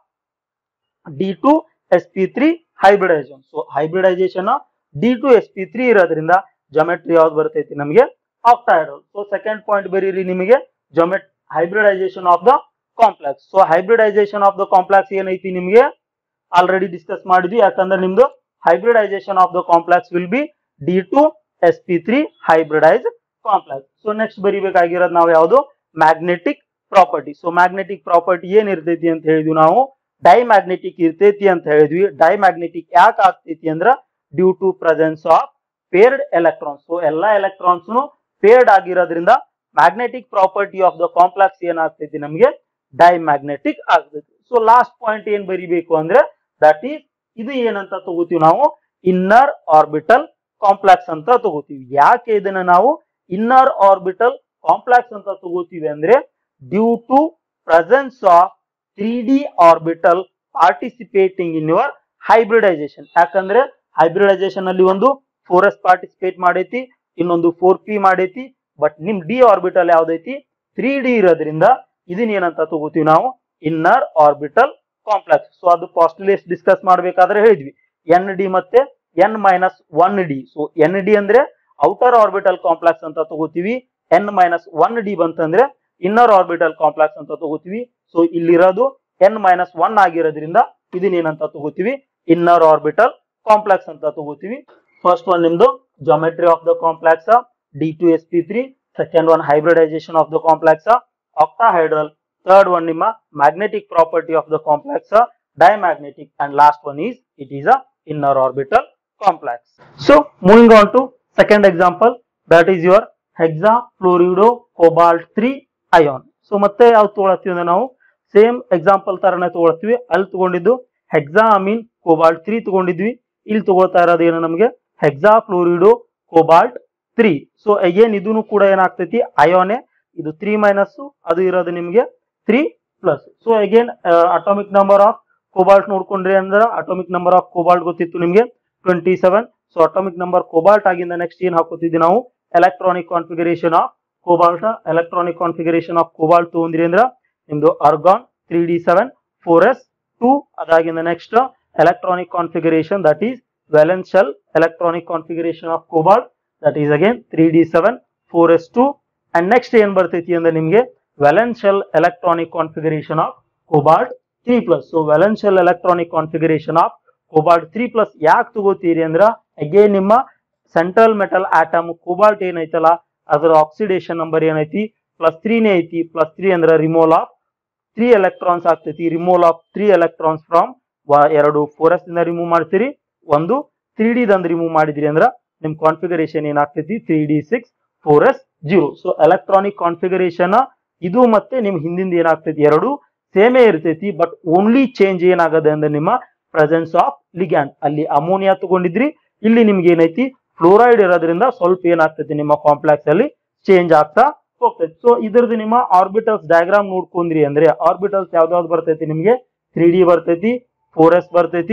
A: D two S P three hybridization so hybridization D two S P three ಇರೋದ್ರಿಂದ geometry ಯಾವ್ದು ಬರ್ತೈತಿ ನಮಗೆ octahedral so second point ಬರೀರಿ ನಿಮಗೆ geometry hybridization of the complex so hybridization of the complex ಏನೈತಿ ನಿಮಗೆ already discuss ಮಾಡಿದ್ವಿ ಯಾಕಂದ್ರೆ ನಿಮ್ದು hybridization of the complex will be D two S P three hybridize complex so next ಬರಿಬೇಕಾಗಿರೋದು ನಾವು ಯಾವುದು magnetic property so magnetic property ಏನ್ ಇರ್ತೈತಿ ಅಂತ ಹೇಳಿದ್ವಿ ನಾವು ಡೈಮ್ಯಾಗ್ನೆಟಿಕ್ ಇರ್ತೈತಿ ಅಂತ ಹೇಳಿದ್ವಿ ಡೈಮ್ಯಾಗ್ನೆಟಿಕ್ ಯಾಕೆ ಆಗ್ತೈತಿ ಅಂದ್ರ due to presence of paired electrons so ಎಲ್ಲಾ ಎಲೆಕ್ಟ್ರಾನ್ಸ್ ಪೇರ್ಡ್ ಆಗಿರೋದ್ರಿಂದ magnetic property of the complex ಏನಾಗ್ತೈತಿ ನಮಗೆ ಡೈಮ್ಯಾಗ್ನೆಟಿಕ್ ಆಗ್ತೈತಿ ಸೊ ಲಾಸ್ಟ್ ಪಾಯಿಂಟ್ ಏನ್ ಬರಿಬೇಕು ಅಂದ್ರೆ ದಟ್ ಈಸ್ ಇದು ಏನಂತ ತಗೋತೀವಿ ನಾವು ಇನ್ನರ್ ಆರ್ಬಿಟಲ್ ಕಾಂಪ್ಲೆಕ್ಸ್ ಅಂತ ತಗೋತೀವಿ ಯಾಕೆ ಇದನ್ನ ನಾವು ಇನ್ನರ್ ಆರ್ಬಿಟಲ್ ಕಾಂಪ್ಲೆಕ್ಸ್ ಅಂತ ತಗೋತೀವಿ ಅಂದ್ರೆ due to presence of three D orbital participating in your hybridization ಯಾಕಂದ್ರೆ ಹೈಬ್ರಿಡೈಸೇಷನ್ ಅಲ್ಲಿ ಒಂದು ಫೋರ್ ಎಸ್ ಪಾರ್ಟಿಸಿಪೇಟ್ ಮಾಡೈತಿ ಇನ್ನೊಂದು ಫೋರ್ ಪಿ ಮಾಡೈತಿ ಬಟ್ ನಿಮ್ ಡಿ ಆರ್ಬಿಟಲ್ ಯಾವ್ದೈತಿ ತ್ರೀ ಡಿ ಇರೋದ್ರಿಂದ ಇದನ್ನ ಏನಂತ ತಗೋತೀವಿ ನಾವು ಇನ್ನರ್ ಆರ್ಬಿಟಲ್ ಕಾಂಪ್ಲೆಕ್ಸ್ ಸೊ ಅದು ಪಾಸ್ಟುಲೇಸ್ ಡಿಸ್ಕಸ್ ಮಾಡ್ಬೇಕಾದ್ರೆ ಹೇಳಿದ್ವಿ ಎನ್ ಡಿ ಮತ್ತೆ n minus one d so n d ಅಂದ್ರೆ ಔಟರ್ ಆರ್ಬಿಟಲ್ ಕಾಂಪ್ಲೆಕ್ಸ್ ಅಂತ ತಗೋತೀವಿ ಎನ್ ಮೈನಸ್ ಒನ್ ಡಿ ಬಂತಂದ್ರೆ ಇನ್ನರ್ ಆರ್ಬಿಟಲ್ ಕಾಂಪ್ಲೆಕ್ಸ್ ಅಂತ ತಗೋತೀವಿ ಸೊ ಇಲ್ಲಿರೋದು ಎನ್ ಮೈನಸ್ ಒನ್ ಆಗಿರೋದ್ರಿಂದ ಇದನ್ನ ಏನಂತ ತಗೋತೀವಿ ಇನ್ನರ್ ಆರ್ಬಿಟಲ್ ಕಾಂಪ್ಲೆಕ್ಸ್ ಅಂತ ತಗೋತೀವಿ ಫಸ್ಟ್ ಒನ್ ನಿಮ್ದು geometry of the complex d two S P three second one hybridization of the complex octahedral third one ನಿಮ್ಮ magnetic property of the complex diamagnetic and last one is it is a inner orbital complex. So moving on to second example that is your hexa fluorido cobalt 3 ion. So ಮತ್ತೆ ಯಾವ್ದು ತಗೊಳತ್ತೀವಿ ಅಂದ್ರೆ ನಾವು same example ತರನೇ ತಗೊಳತ್ತೀವಿ ಅಲ್ಲಿ ತಗೊಂಡಿದ್ದು hexa Amin cobalt three ತಗೊಂಡಿದ್ವಿ ಇಲ್ಲಿ ತಗೊಳ್ತಾ ಇರೋದು ಏನು ನಮಗೆ hexa fluorido cobalt three so again ಇದನ್ನು ಕೂಡ ಏನಾಗ್ತೈತಿ ಅಯೋನೆ ಇದು ತ್ರೀ ಮೈನಸ್ ಅದು ಇರೋದು ನಿಮಗೆ three plus so again atomic number of cobalt ನೋಡ್ಕೊಂಡ್ರಿ ಅಂದ್ರೆ ಅಟಾಮಿಕ್ ನಂಬರ್ ಆಫ್ ಕೋಬಾಲ್ಟ್ ಗೊತ್ತಿತ್ತು ನಿಮಗೆ twenty seven so atomic number cobalt ಆಗಿಂದ ನೆಕ್ಸ್ಟ್ ಏನ್ ಹಾಕೋತಿದ್ವಿ ನಾವು electronic configuration of cobalt electronic configuration of cobalt ತಗೊಂಡ್ರಿ ಅಂದ್ರ ನಿಮ್ದು argon three D seven four S two ಅದಾಗಿಂದ next electronic configuration that is valence shell electronic configuration of cobalt that is again three D seven four S two and next ಏನ್ ಬರ್ತೈತಿ ಅಂದ್ರೆ ನಿಮ್ಗೆ valence shell electronic configuration of cobalt three plus so valence shell electronic configuration of cobalt three plus ಯಾಕೆ ತಗೋತೀರಿ ಅಂದ್ರ again ನಿಮ್ಮ central metal atom cobalt ಏನೈತಲ್ಲ ಅದರ ಆಕ್ಸಿಡೇಷನ್ ನಂಬರ್ ಏನೈತಿ ಪ್ಲಸ್ ತ್ರೀನೇ ಐತಿ ಪ್ಲಸ್ ತ್ರೀ ಅಂದ್ರೆ ರಿಮೋಲ್ ಆಫ್ ತ್ರೀ ಎಲೆಕ್ಟ್ರಾನ್ಸ್ ಆಗ್ತೈತಿ remove of three electrons from ಎರಡು ಫೋರ್ ಎಸ್ ಇಂದ ರಿಮೂವ್ ಮಾಡ್ತೀರಿ ಒಂದು ತ್ರೀ ಡಿ ದಂದ್ ರಿಮೂವ್ ಮಾಡಿದ್ರಿ ಅಂದ್ರ ನಿಮ್ ಕಾನ್ಫಿಗರೇಷನ್ ಏನಾಗ್ತೈತಿ three D six four S zero so electronic configuration ಇದು ಮತ್ತೆ ನಿಮ್ ಹಿಂದಿಂದ ಏನಾಗ್ತೈತಿ ಎರಡು ಸೇಮೇ ಇರ್ತೈತಿ ಬಟ್ ಓನ್ಲಿ ಚೇಂಜ್ ಏನಾಗದೆ ಅಂದ್ರೆ ನಿಮ್ಮ ಪ್ರೆಸೆನ್ಸ್ ಆಫ್ ಲಿಗ್ಯಾಂಡ್ ಅಲ್ಲಿ ಅಮೋನಿಯಾ ತಗೊಂಡಿದ್ರಿ ಇಲ್ಲಿ ನಿಮ್ಗೆ ಏನೈತಿ ಫ್ಲೋರೈಡ್ ಇರೋದ್ರಿಂದ ಸ್ವಲ್ಪ ಏನಾಗ್ತೈತಿ ನಿಮ್ಮ ಕಾಂಪ್ಲೆಕ್ಸ್ ಅಲ್ಲಿ ಚೇಂಜ್ ಆಗ್ತಾ ಹೋಗ್ತೈತಿ ಸೊ ಇದ್ರದ್ದು ನಿಮ್ಮ ಆರ್ಬಿಟಲ್ಸ್ ಡಯಾಗ್ರಾಮ್ ನೋಡ್ಕೊಂಡ್ರಿ ಅಂದ್ರೆ ಆರ್ಬಿಟಲ್ಸ್ ಯಾವ್ದಾವ್ದು ಬರ್ತೈತಿ ನಿಮ್ಗೆ ತ್ರೀ ಡಿ ಬರ್ತೈತಿ ಫೋರ್ ಎಸ್ ಬರ್ತೈತಿ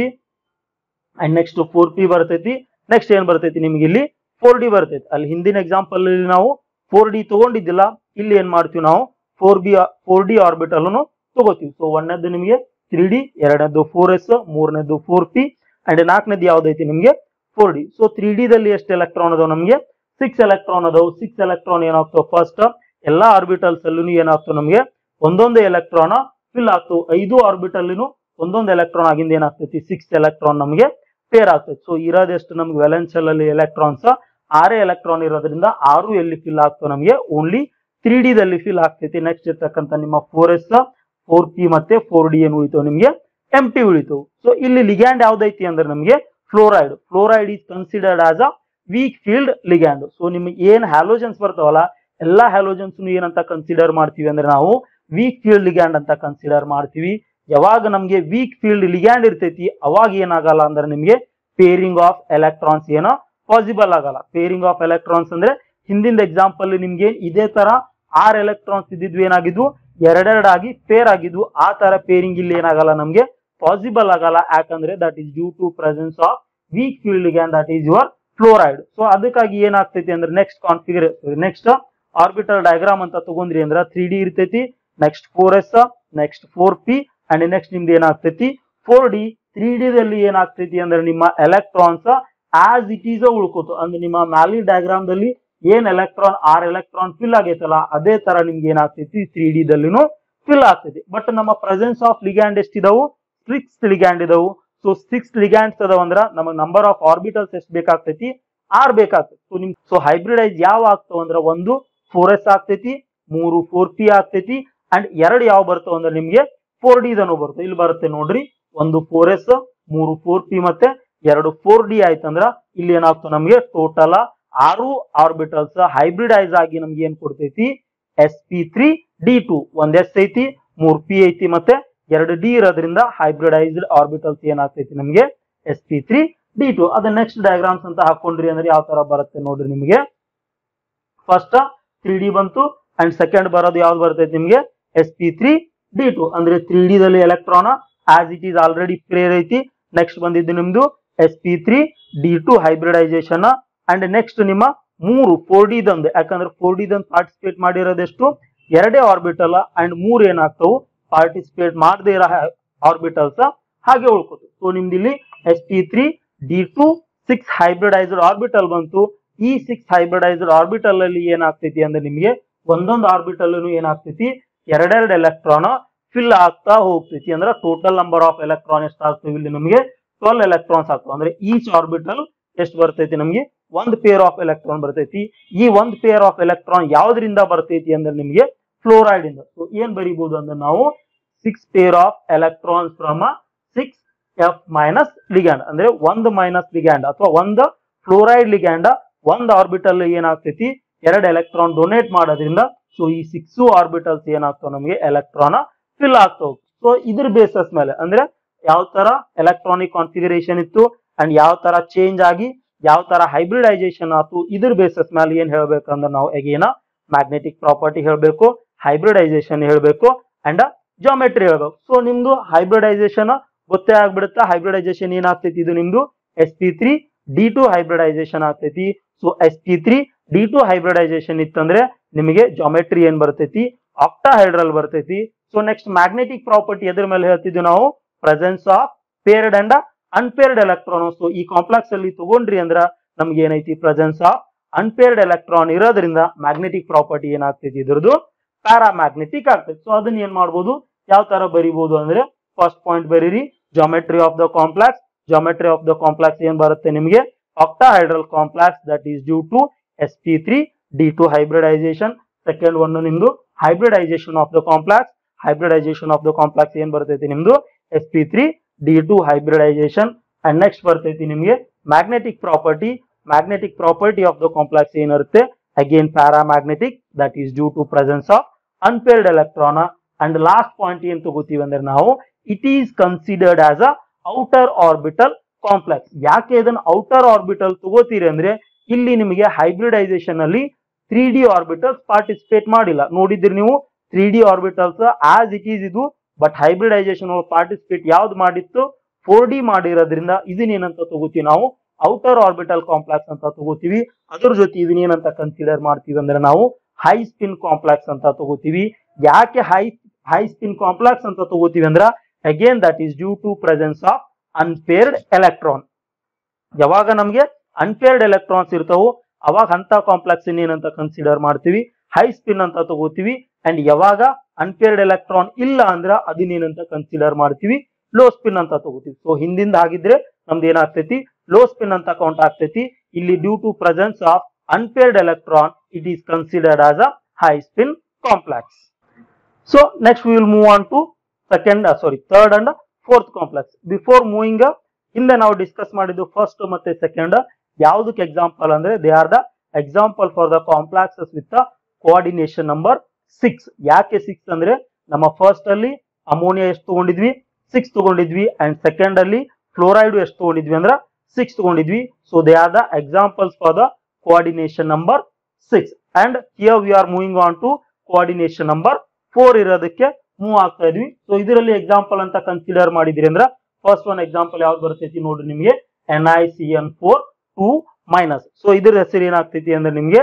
A: ಅಂಡ್ ನೆಕ್ಸ್ಟ್ ಫೋರ್ ಪಿ ಬರ್ತೈತಿ ನೆಕ್ಸ್ಟ್ ಏನ್ ಬರ್ತೈತಿ ನಿಮ್ಗೆ ಇಲ್ಲಿ ಫೋರ್ ಡಿ ಬರ್ತೈತಿ ಅಲ್ಲಿ ಹಿಂದಿನ ಎಕ್ಸಾಂಪಲ್ ಅಲ್ಲಿ ನಾವು ಫೋರ್ ಡಿ ತಗೊಂಡಿದ್ದಿಲ್ಲ ಇಲ್ಲಿ ಏನ್ ಮಾಡ್ತೀವಿ ನಾವು four b four d orbital ತಗೋತೀವಿ ಸೊ ಒಂದನೇದು ನಿಮಗೆ ತ್ರೀ ಡಿ ಎರಡನೇದು ಫೋರ್ ಎಸ್ ಮೂರನೇದು ಫೋರ್ ಪಿ ಅಂಡ್ ನಾಲ್ಕನೇದು ಯಾವ್ದೈತಿ ನಿಮ್ಗೆ four d so three D ದಲ್ಲಿ ಎಷ್ಟು ಎಲೆಕ್ಟ್ರಾನ್ ಅದಾವ ನಮಗೆ ಸಿಕ್ಸ್ ಎಲೆಕ್ಟ್ರಾನ್ ಅದಾವ ಸಿಕ್ಸ್ ಎಲೆಕ್ಟ್ರಾನ್ ಏನಾಗ್ತಾವ ಫಸ್ಟ್ ಎಲ್ಲಾ ಆರ್ಬಿಟಲ್ಸ್ ಅಲ್ಲೂ ಏನಾಗ್ತಾವ ನಮಗೆ ಒಂದೊಂದು ಎಲೆಕ್ಟ್ರಾನ್ ಫಿಲ್ ಆಗ್ತಾವ ಐದು ಆರ್ಬಿಟಲ್ ಒಂದೊಂದು ಎಲೆಕ್ಟ್ರಾನ್ ಆಗಿಂದ ಏನಾಗ್ತೈತಿ ಸಿಕ್ಸ್ ಎಲೆಕ್ಟ್ರಾನ್ ನಮಗೆ ಪೇರ್ ಆಗ್ತೈತಿ ಸೊ ಇರೋದೆಷ್ಟು ನಮ್ಗೆ ವೆಲೆನ್ಸ್ ಅಲ್ಲಿ ಎಲೆಕ್ಟ್ರಾನ್ಸ್ ಆರೇ ಎಲೆಕ್ಟ್ರಾನ್ ಇರೋದ್ರಿಂದ ಆರು ಎಲ್ಲಿ ಫಿಲ್ ಆಗ್ತಾವ ನಮಗೆ ಓನ್ಲಿ ತ್ರೀ ಡಿ ದಲ್ಲಿ ಫಿಲ್ ಆಗ್ತೈತಿ ನೆಕ್ಸ್ಟ್ ಇರ್ತಕ್ಕಂಥ ನಿಮ್ಮ ಫೋರ್ ಎಸ್ ಫೋರ್ ಪಿ ಮತ್ತೆ ಫೋರ್ ಡಿ ಏನ್ ಉಳಿತಾವ ನಿಮಗೆ ಎಂ ಟಿ ಉಳಿತಾವ ಸೊ ಇಲ್ಲಿ ಲಿಗ್ಯಾಂಡ್ ಯಾವ್ದೈತಿ ಅಂದ್ರೆ ನಮಗೆ fluoride fluoride is considered as a weak field ligand so ನಿಮ್ಗೆ ಏನ್ ಹ್ಯಾಲೋಜನ್ಸ್ ಬರ್ತಾವಲ್ಲ ಎಲ್ಲಾ ಹ್ಯಾಲೋಜನ್ಸ್ ಏನಂತ ಕನ್ಸಿಡರ್ ಮಾಡ್ತೀವಿ ಅಂದ್ರೆ ನಾವು ವೀಕ್ ಫೀಲ್ಡ್ ಲಿಗ್ಯಾಂಡ್ ಅಂತ ಕನ್ಸಿಡರ್ ಮಾಡ್ತೀವಿ ಯಾವಾಗ ನಮ್ಗೆ ವೀಕ್ ಫೀಲ್ಡ್ ಲಿಗ್ಯಾಂಡ್ ಇರ್ತೈತಿ ಅವಾಗ ಏನಾಗಲ್ಲ ಅಂದ್ರೆ ನಿಮ್ಗೆ ಪೇರಿಂಗ್ ಆಫ್ ಎಲೆಕ್ಟ್ರಾನ್ಸ್ ಏನೋ ಪಾಸಿಬಲ್ ಆಗಲ್ಲ ಪೇರಿಂಗ್ ಆಫ್ ಎಲೆಕ್ಟ್ರಾನ್ಸ್ ಅಂದ್ರೆ ಹಿಂದಿನ ಎಕ್ಸಾಂಪಲ್ ನಿಮ್ಗೆ ಇದೇ ತರ ಆರ್ ಎಲೆಕ್ಟ್ರಾನ್ಸ್ ಇದ್ದಿದ್ವು ಏನಾಗಿದ್ವು ಎರಡೆರಡಾಗಿ ಪೇರ್ ಆಗಿದ್ವು ಆ ತರ ಪೇರಿಂಗ್ ಇಲ್ಲಿ ಏನಾಗಲ್ಲ ನಮ್ಗೆ ಪಾಸಿಬಲ್ ಆಗಲ್ಲ ಯಾಕಂದ್ರೆ that is due to presence of weak field ligand that is your fluoride so ಅದಕ್ಕಾಗಿ ಏನಾಗ್ತೈತಿ ಅಂದ್ರೆ next configure next orbital diagram ಅಂತ ತಗೊಂಡ್ರಿ ಅಂದ್ರ ತ್ರೀ ಡಿ ಇರ್ತೈತಿ next four s next four p and next ನಿಮ್ದು ಏನಾಗ್ತೈತಿ ಫೋರ್ ಡಿ ತ್ರೀ ಡಿ ದಲ್ಲಿ ಏನಾಗ್ತೈತಿ ಅಂದ್ರೆ ನಿಮ್ಮ ಎಲೆಕ್ಟ್ರಾನ್ಸ್ ಆಸ್ ಇಟ್ ಈಸ್ ಉಳ್ಕೋತು ಅಂದ್ರೆ ನಿಮ್ಮ ಮ್ಯಾಲಿ ಡಯಾಗ್ರಾಮ್ ದಲ್ಲಿ ಏನ್ ಎಲೆಕ್ಟ್ರಾನ್ ಆರ್ ಎಲೆಕ್ಟ್ರಾನ್ ಫಿಲ್ ಆಗೈತಲ್ಲ ಅದೇ ತರ ನಿಮ್ಗೆ ಏನಾಗ್ತೈತಿ ತ್ರೀ ಡಿ ದಲ್ಲಿನೂ ಫಿಲ್ ಆಗ್ತೈತಿ ಬಟ್ ನಮ್ಮ ಪ್ರೆಸೆನ್ಸ್ ಆಫ್ ಲಿಗ್ಯಾಂಡ್ ಎಷ್ಟಿದಾವು ಸಿಕ್ಸ್ ಲಿಗ್ಯಾಂಡ್ ಇದಾವು ಸೊ ಸಿಕ್ಸ್ ಲಿಗ್ಯಾಂಡ್ಸ್ ಅದಾವ ಅಂದ್ರ ನಮಗ್ ನಂಬರ್ ಆಫ್ ಆರ್ಬಿಟಲ್ಸ್ ಎಷ್ಟು ಬೇಕಾಗ್ತೈತಿ ಆರ್ ಬೇಕಾಗ್ತೈತಿ ಸೊ ನಿಮ್ ಸೊ ಹೈಬ್ರಿಡೈಸ್ ಯಾವ ಆಗ್ತಾವ ಅಂದ್ರ ಒಂದು ಫೋರ್ ಎಸ್ ಆಗ್ತೈತಿ ಮೂರು ಫೋರ್ ಪಿ ಆಗ್ತೈತಿ ಅಂಡ್ ಎರಡು ಯಾವ ಬರ್ತಾವ ಅಂದ್ರೆ ನಿಮ್ಗೆ ಫೋರ್ ಡಿ ದನು ಬರುತ್ತೆ ಇಲ್ಲಿ ಬರುತ್ತೆ ನೋಡ್ರಿ ಒಂದು ಫೋರ್ ಎಸ್ ಮೂರು ಫೋರ್ ಪಿ ಮತ್ತೆ ಎರಡು ಫೋರ್ ಡಿ ಆಯ್ತಂದ್ರ ಇಲ್ಲಿ ಏನಾಗ್ತದೆ ನಮ್ಗೆ ಟೋಟಲ್ ಆರು ಆರ್ಬಿಟಲ್ಸ್ ಹೈಬ್ರಿಡೈಸ್ ಆಗಿ ನಮ್ಗೆ ಏನ್ ಕೊಡ್ತೈತಿ s P three d two ಒಂದ್ ಎಸ್ ಐತಿ ಮೂರ್ ಪಿ ಐತಿ ಮತ್ತೆ ಎರಡು ಡಿ ಇರೋದ್ರಿಂದ ಹೈಬ್ರಿಡೈಸ್ಡ್ ಆರ್ಬಿಟಲ್ಸ್ ಏನಾಗ್ತೈತಿ ನಮ್ಗೆ s P three d two ಅದ ನೆಕ್ಸ್ಟ್ ಡಯಾಗ್ರಾಮ್ಸ್ ಅಂತ ಹಾಕೊಂಡ್ರಿ ಅಂದ್ರೆ ಯಾವ ತರ ಬರುತ್ತೆ ನೋಡ್ರಿ ನಿಮ್ಗೆ ಫಸ್ಟ್ ತ್ರೀ ಡಿ ಬಂತು ಅಂಡ್ ಸೆಕೆಂಡ್ ಬರೋದು ಯಾವ್ದು ಬರ್ತೈತಿ ನಿಮ್ಗೆ s P three d two ಅಂದ್ರೆ ತ್ರೀ ಡಿ ದಲ್ಲಿ electron as it is already pair ಐತಿ ನೆಕ್ಸ್ಟ್ ಬಂದಿದ್ದು ನಿಮ್ದು s P three d two hybridization and next ನಿಮ್ಮ ಮೂರು ಫೋರ್ ಡಿ ದಂದು ಯಾಕಂದ್ರೆ ಫೋರ್ ಡಿ ದಂದು ಪಾರ್ಟಿಸಿಪೇಟ್ ಮಾಡಿರೋದೆಷ್ಟು ಎರಡೇ ಆರ್ಬಿಟಲ್ ಅಂಡ್ ಮೂರ್ ಏನಾಗ್ತವು ಪಾರ್ಟಿಸಿಪೇಟ್ ಮಾಡದೇ ಇರೋ ಆರ್ಬಿಟಲ್ಸ್ ಹಾಗೆ ಉಳ್ಕೋತು ಸೊ ನಿಮ್ದು ಇಲ್ಲಿ s P three d two six hybridized orbital ಬಂತು ಈ ಸಿಕ್ಸ್ ಹೈಬ್ರಿಡೈಸ್ಡ್ ಆರ್ಬಿಟಲ್ ಅಲ್ಲಿ ಏನಾಗ್ತೈತಿ ಅಂದ್ರೆ ನಿಮಗೆ ಒಂದೊಂದು ಆರ್ಬಿಟಲ್ ಏನಾಗ್ತೈತಿ ಎರಡೆರಡು ಎಲೆಕ್ಟ್ರಾನ್ ಫಿಲ್ ಆಗ್ತಾ ಹೋಗ್ತೈತಿ ಅಂದ್ರೆ ಟೋಟಲ್ ನಂಬರ್ ಆಫ್ ಎಲೆಕ್ಟ್ರಾನ್ ಎಷ್ಟು ಆಗ್ತವೆ ಇಲ್ಲಿ ನಮಗೆ ಟ್ವೆಲ್ ಎಲೆಕ್ಟ್ರಾನ್ಸ್ ಆಗ್ತವೆ ಅಂದ್ರೆ ಈಚ್ ಆರ್ಬಿಟಲ್ ಎಷ್ಟು ಬರ್ತೈತಿ ನಮಗೆ ಒಂದು ಪೇರ್ ಆಫ್ ಎಲೆಕ್ಟ್ರಾನ್ ಬರ್ತೈತಿ ಈ ಒಂದು ಪೇರ್ ಆಫ್ ಎಲೆಕ್ಟ್ರಾನ್ ಯಾವ್ದ್ರಿಂದ ಬರ್ತೈತಿ ಅಂದ್ರೆ ನಿಮಗೆ ಫ್ಲೋರೈಡ್ ಇಂದ ಸೊ ಏನ್ ಬರಿಬಹುದು ಅಂದ್ರೆ ನಾವು six pair of electrons from six F minus ligand ಅಂದ್ರೆ ಒಂದು ಮೈನಸ್ ಲಿಗ್ಯಾಂಡ್ ಅಥವಾ ಒಂದು ಫ್ಲೋರೈಡ್ ಲಿಗ್ಯಾಂಡ್ ಒಂದು ಆರ್ಬಿಟಲ್ ಏನಾಗ್ತೈತಿ ಎರಡು ಎಲೆಕ್ಟ್ರಾನ್ ಡೊನೇಟ್ ಮಾಡೋದ್ರಿಂದ ಸೊ ಈ ಸಿಕ್ಸ್ ಆರ್ಬಿಟಲ್ಸ್ ಏನಾಗ್ತಾವ ನಮಗೆ ಎಲೆಕ್ಟ್ರಾನ್ ಫಿಲ್ ಆಗ್ತಾವ ಸೊ ಇದ್ರ ಬೇಸಸ್ ಮೇಲೆ ಅಂದ್ರೆ ಯಾವ ತರ ಎಲೆಕ್ಟ್ರಾನಿಕ್ ಕಾನ್ಫಿಗರೇಷನ್ ಇತ್ತು ಅಂಡ್ ಯಾವ ತರ ಚೇಂಜ್ ಆಗಿ ಯಾವ ತರ ಹೈಬ್ರಿಡೈಸೇಷನ್ ಆಯ್ತು ಇದ್ರ ಬೇಸಸ್ ಮೇಲೆ ಏನ್ ಹೇಳ್ಬೇಕಂದ್ರೆ ನಾವು ಎಗೇನ ಮ್ಯಾಗ್ನೆಟಿಕ್ ಪ್ರಾಪರ್ಟಿ ಹೇಳ್ಬೇಕು ಹೈಬ್ರಿಡೈಸೇಷನ್ ಹೇಳ್ಬೇಕು ಅಂಡ್ ಜಾಮೆಟ್ರಿ ಹೇಳ್ಬೇಕು ಸೊ ನಿಮ್ದು ಹೈಬ್ರಿಡೈಸೇಷನ್ ಗೊತ್ತೇ ಆಗ್ಬಿಡುತ್ತೆ ಹೈಬ್ರಿಡೈಸೇಷನ್ ಏನಾಗ್ತೈತಿ ಇದು ನಿಮ್ದು s P three d two hybridisation ಆಗ್ತೈತಿ so s P three d two hybridisation ಇತ್ತಂದ್ರೆ ನಿಮಗೆ ಜಾಮೆಟ್ರಿ ಏನ್ ಬರ್ತೈತಿ ಆಕ್ಟಾಹೈಡ್ರಲ್ ಬರ್ತೈತಿ ಸೊ ನೆಕ್ಸ್ಟ್ ಮ್ಯಾಗ್ನೆಟಿಕ್ ಪ್ರಾಪರ್ಟಿ ಎದ್ರ ಮೇಲೆ ಹೇಳ್ತಿದ್ವಿ ನಾವು presence of paired and unpaired electron so ಈ ಕಾಂಪ್ಲೆಕ್ಸ್ ಅಲ್ಲಿ ತಗೊಂಡ್ರಿ ಅಂದ್ರ ನಮ್ಗೆ ಏನೈತಿ ಪ್ರೆಸೆನ್ಸ್ ಆಫ್ ಅನ್ಪೇರ್ಡ್ ಎಲೆಕ್ಟ್ರಾನ್ ಇರೋದ್ರಿಂದ ಮ್ಯಾಗ್ನೆಟಿಕ್ ಪ್ರಾಪರ್ಟಿ ಏನಾಗ್ತೈತಿ ಇದ್ರದ್ದು ಪ್ಯಾರಾಮ್ಯಾಗ್ನೆಟಿಕ್ ಆಗ್ತೈತಿ ಸೊ ಅದನ್ನ ಏನ್ ಮಾಡ್ಬೋದು ಯಾವ ತರ ಬರಿಬಹುದು ಅಂದ್ರೆ ಫಸ್ಟ್ ಪಾಯಿಂಟ್ ಬರೀರಿ geometry of the complex geometry of the complex ಏನ್ ಬರುತ್ತೆ ನಿಮಗೆ octahedral complex that is due to S P three d two hybridization second one ನಿಮ್ದು hybridization of the complex hybridisation of the complex ಏನ್ ಬರ್ತೈತಿ ನಿಮ್ದು s P three d two hybridization and next ಬರ್ತೈತಿ ನಿಮಗೆ magnetic property magnetic property of the complex ಏನಿರುತ್ತೆ again paramagnetic that is due to presence of unpaired electron and last point ಏನ್ ತಗೋತೀವಿ ಅಂದ್ರೆ ನಾವು it is considered as a outer orbital complex ಯಾಕೆ ಇದನ್ನ outer orbital ತಗೋತೀರಿ ಅಂದ್ರೆ ಇಲ್ಲಿ ನಿಮಗೆ ಹೈಬ್ರಿಡೈಸೇಷನ್ ಅಲ್ಲಿ ತ್ರೀ ಡಿ ಆರ್ಬಿಟಲ್ಸ್ ಪಾರ್ಟಿಸಿಪೇಟ್ ಮಾಡಿಲ್ಲ ನೋಡಿದ್ರಿ ನೀವು three d orbitals as it is ಇದು ಬಟ್ ಹೈಬ್ರಿಡೈಸೇಷನ್ ಪಾರ್ಟಿಸಿಪೇಟ್ ಯಾವ್ದು ಮಾಡಿತ್ತು ಫೋರ್ ಡಿ ಮಾಡಿರೋದ್ರಿಂದ ಇದನ್ನೇನಂತ ತಗೋತೀವಿ ನಾವು ಔಟರ್ ಆರ್ಬಿಟಲ್ ಕಾಂಪ್ಲೆಕ್ಸ್ ಅಂತ ತಗೋತೀವಿ ಅದ್ರ ಜೊತೆ ಇದನ್ನೇನಂತ ಕನ್ಸಿಡರ್ ಮಾಡ್ತೀವಿ ಅಂದ್ರೆ ನಾವು ಹೈ ಸ್ಪಿನ್ ಕಾಂಪ್ಲೆಕ್ಸ್ ಅಂತ ತಗೋತೀವಿ ಯಾಕೆ ಹೈ ಹೈ ಸ್ಪಿನ್ ಕಾಂಪ್ಲೆಕ್ಸ್ ಅಂತ ತಗೋತೀವಿ ಅಂದ್ರ again that is due to presence of unpaired electron ಯಾವಾಗ ನಮ್ಗೆ ಅನ್ಪೇರ್ಡ್ ಎಲೆಕ್ಟ್ರಾನ್ಸ್ ಇರ್ತಾವು ಅವಾಗ ಅಂತ ಕಾಂಪ್ಲೆಕ್ಸ್ ಏನಂತ ಕನ್ಸಿಡರ್ ಮಾಡ್ತೀವಿ ಹೈ ಸ್ಪಿನ್ ಅಂತ ತಗೋತೀವಿ ಅಂಡ್ ಯಾವಾಗ ಅನ್ಪೇರ್ಡ್ ಎಲೆಕ್ಟ್ರಾನ್ ಇಲ್ಲ ಅಂದ್ರ ಅದನ್ನೇನಂತ ಕನ್ಸಿಡರ್ ಮಾಡ್ತೀವಿ ಲೋ ಸ್ಪಿನ್ ಅಂತ ತಗೋತೀವಿ ಸೊ ಹಿಂದಿಂದ ಆಗಿದ್ರೆ ನಮ್ದು ಏನಾಗ್ತೈತಿ ಲೋ ಸ್ಪಿನ್ ಅಂತ ಕೌಂಟ್ ಆಗ್ತೈತಿ ಇಲ್ಲಿ due to presence of unpaired electron it is considered as a high spin complex so next we will move on to second sorry third and fourth complex before moving ಹಿಂದೆ ನಾವು discuss ಮಾಡಿದ್ದು first ಮತ್ತೆ second ಯಾವ್ದಕ್ಕೆ example ಅಂದ್ರೆ they are the example for the complexes with the coordination number six ಯಾಕೆ six ಅಂದ್ರೆ ನಮ್ಮ first ಅಲ್ಲಿ ಅಮೋನಿಯಾ ಎಷ್ಟು ತಗೊಂಡಿದ್ವಿ ಸಿಕ್ಸ್ ತಗೊಂಡಿದ್ವಿ ಅಂಡ್ ಸೆಕೆಂಡ್ ಅಲ್ಲಿ ಫ್ಲೋರೈಡ್ ಎಷ್ಟು ತಗೊಂಡಿದ್ವಿ ಅಂದ್ರೆ ಸಿಕ್ಸ್ ತಗೊಂಡಿದ್ವಿ so they are the examples for the coordination number six and here we are moving on to coordination number four ಇರೋದಕ್ಕೆ ಮೂವ್ ಆಗ್ತಾ ಇದ್ವಿ ಸೊ ಇದರಲ್ಲಿ ಎಕ್ಸಾಂಪಲ್ ಅಂತ ಕನ್ಸಿಡರ್ ಮಾಡಿದ್ರಿ ಅಂದ್ರೆ ಫಸ್ಟ್ ಒನ್ ಎಕ್ಸಾಂಪಲ್ ಯಾವ್ದು ಬರ್ತೈತಿ ನೋಡ್ರಿ ನಿಮಗೆ N I C N four two minus so ಇದ್ರ ಹೆಸರು ಏನಾಗ್ತೈತಿ ಅಂದ್ರೆ ನಿಮ್ಗೆ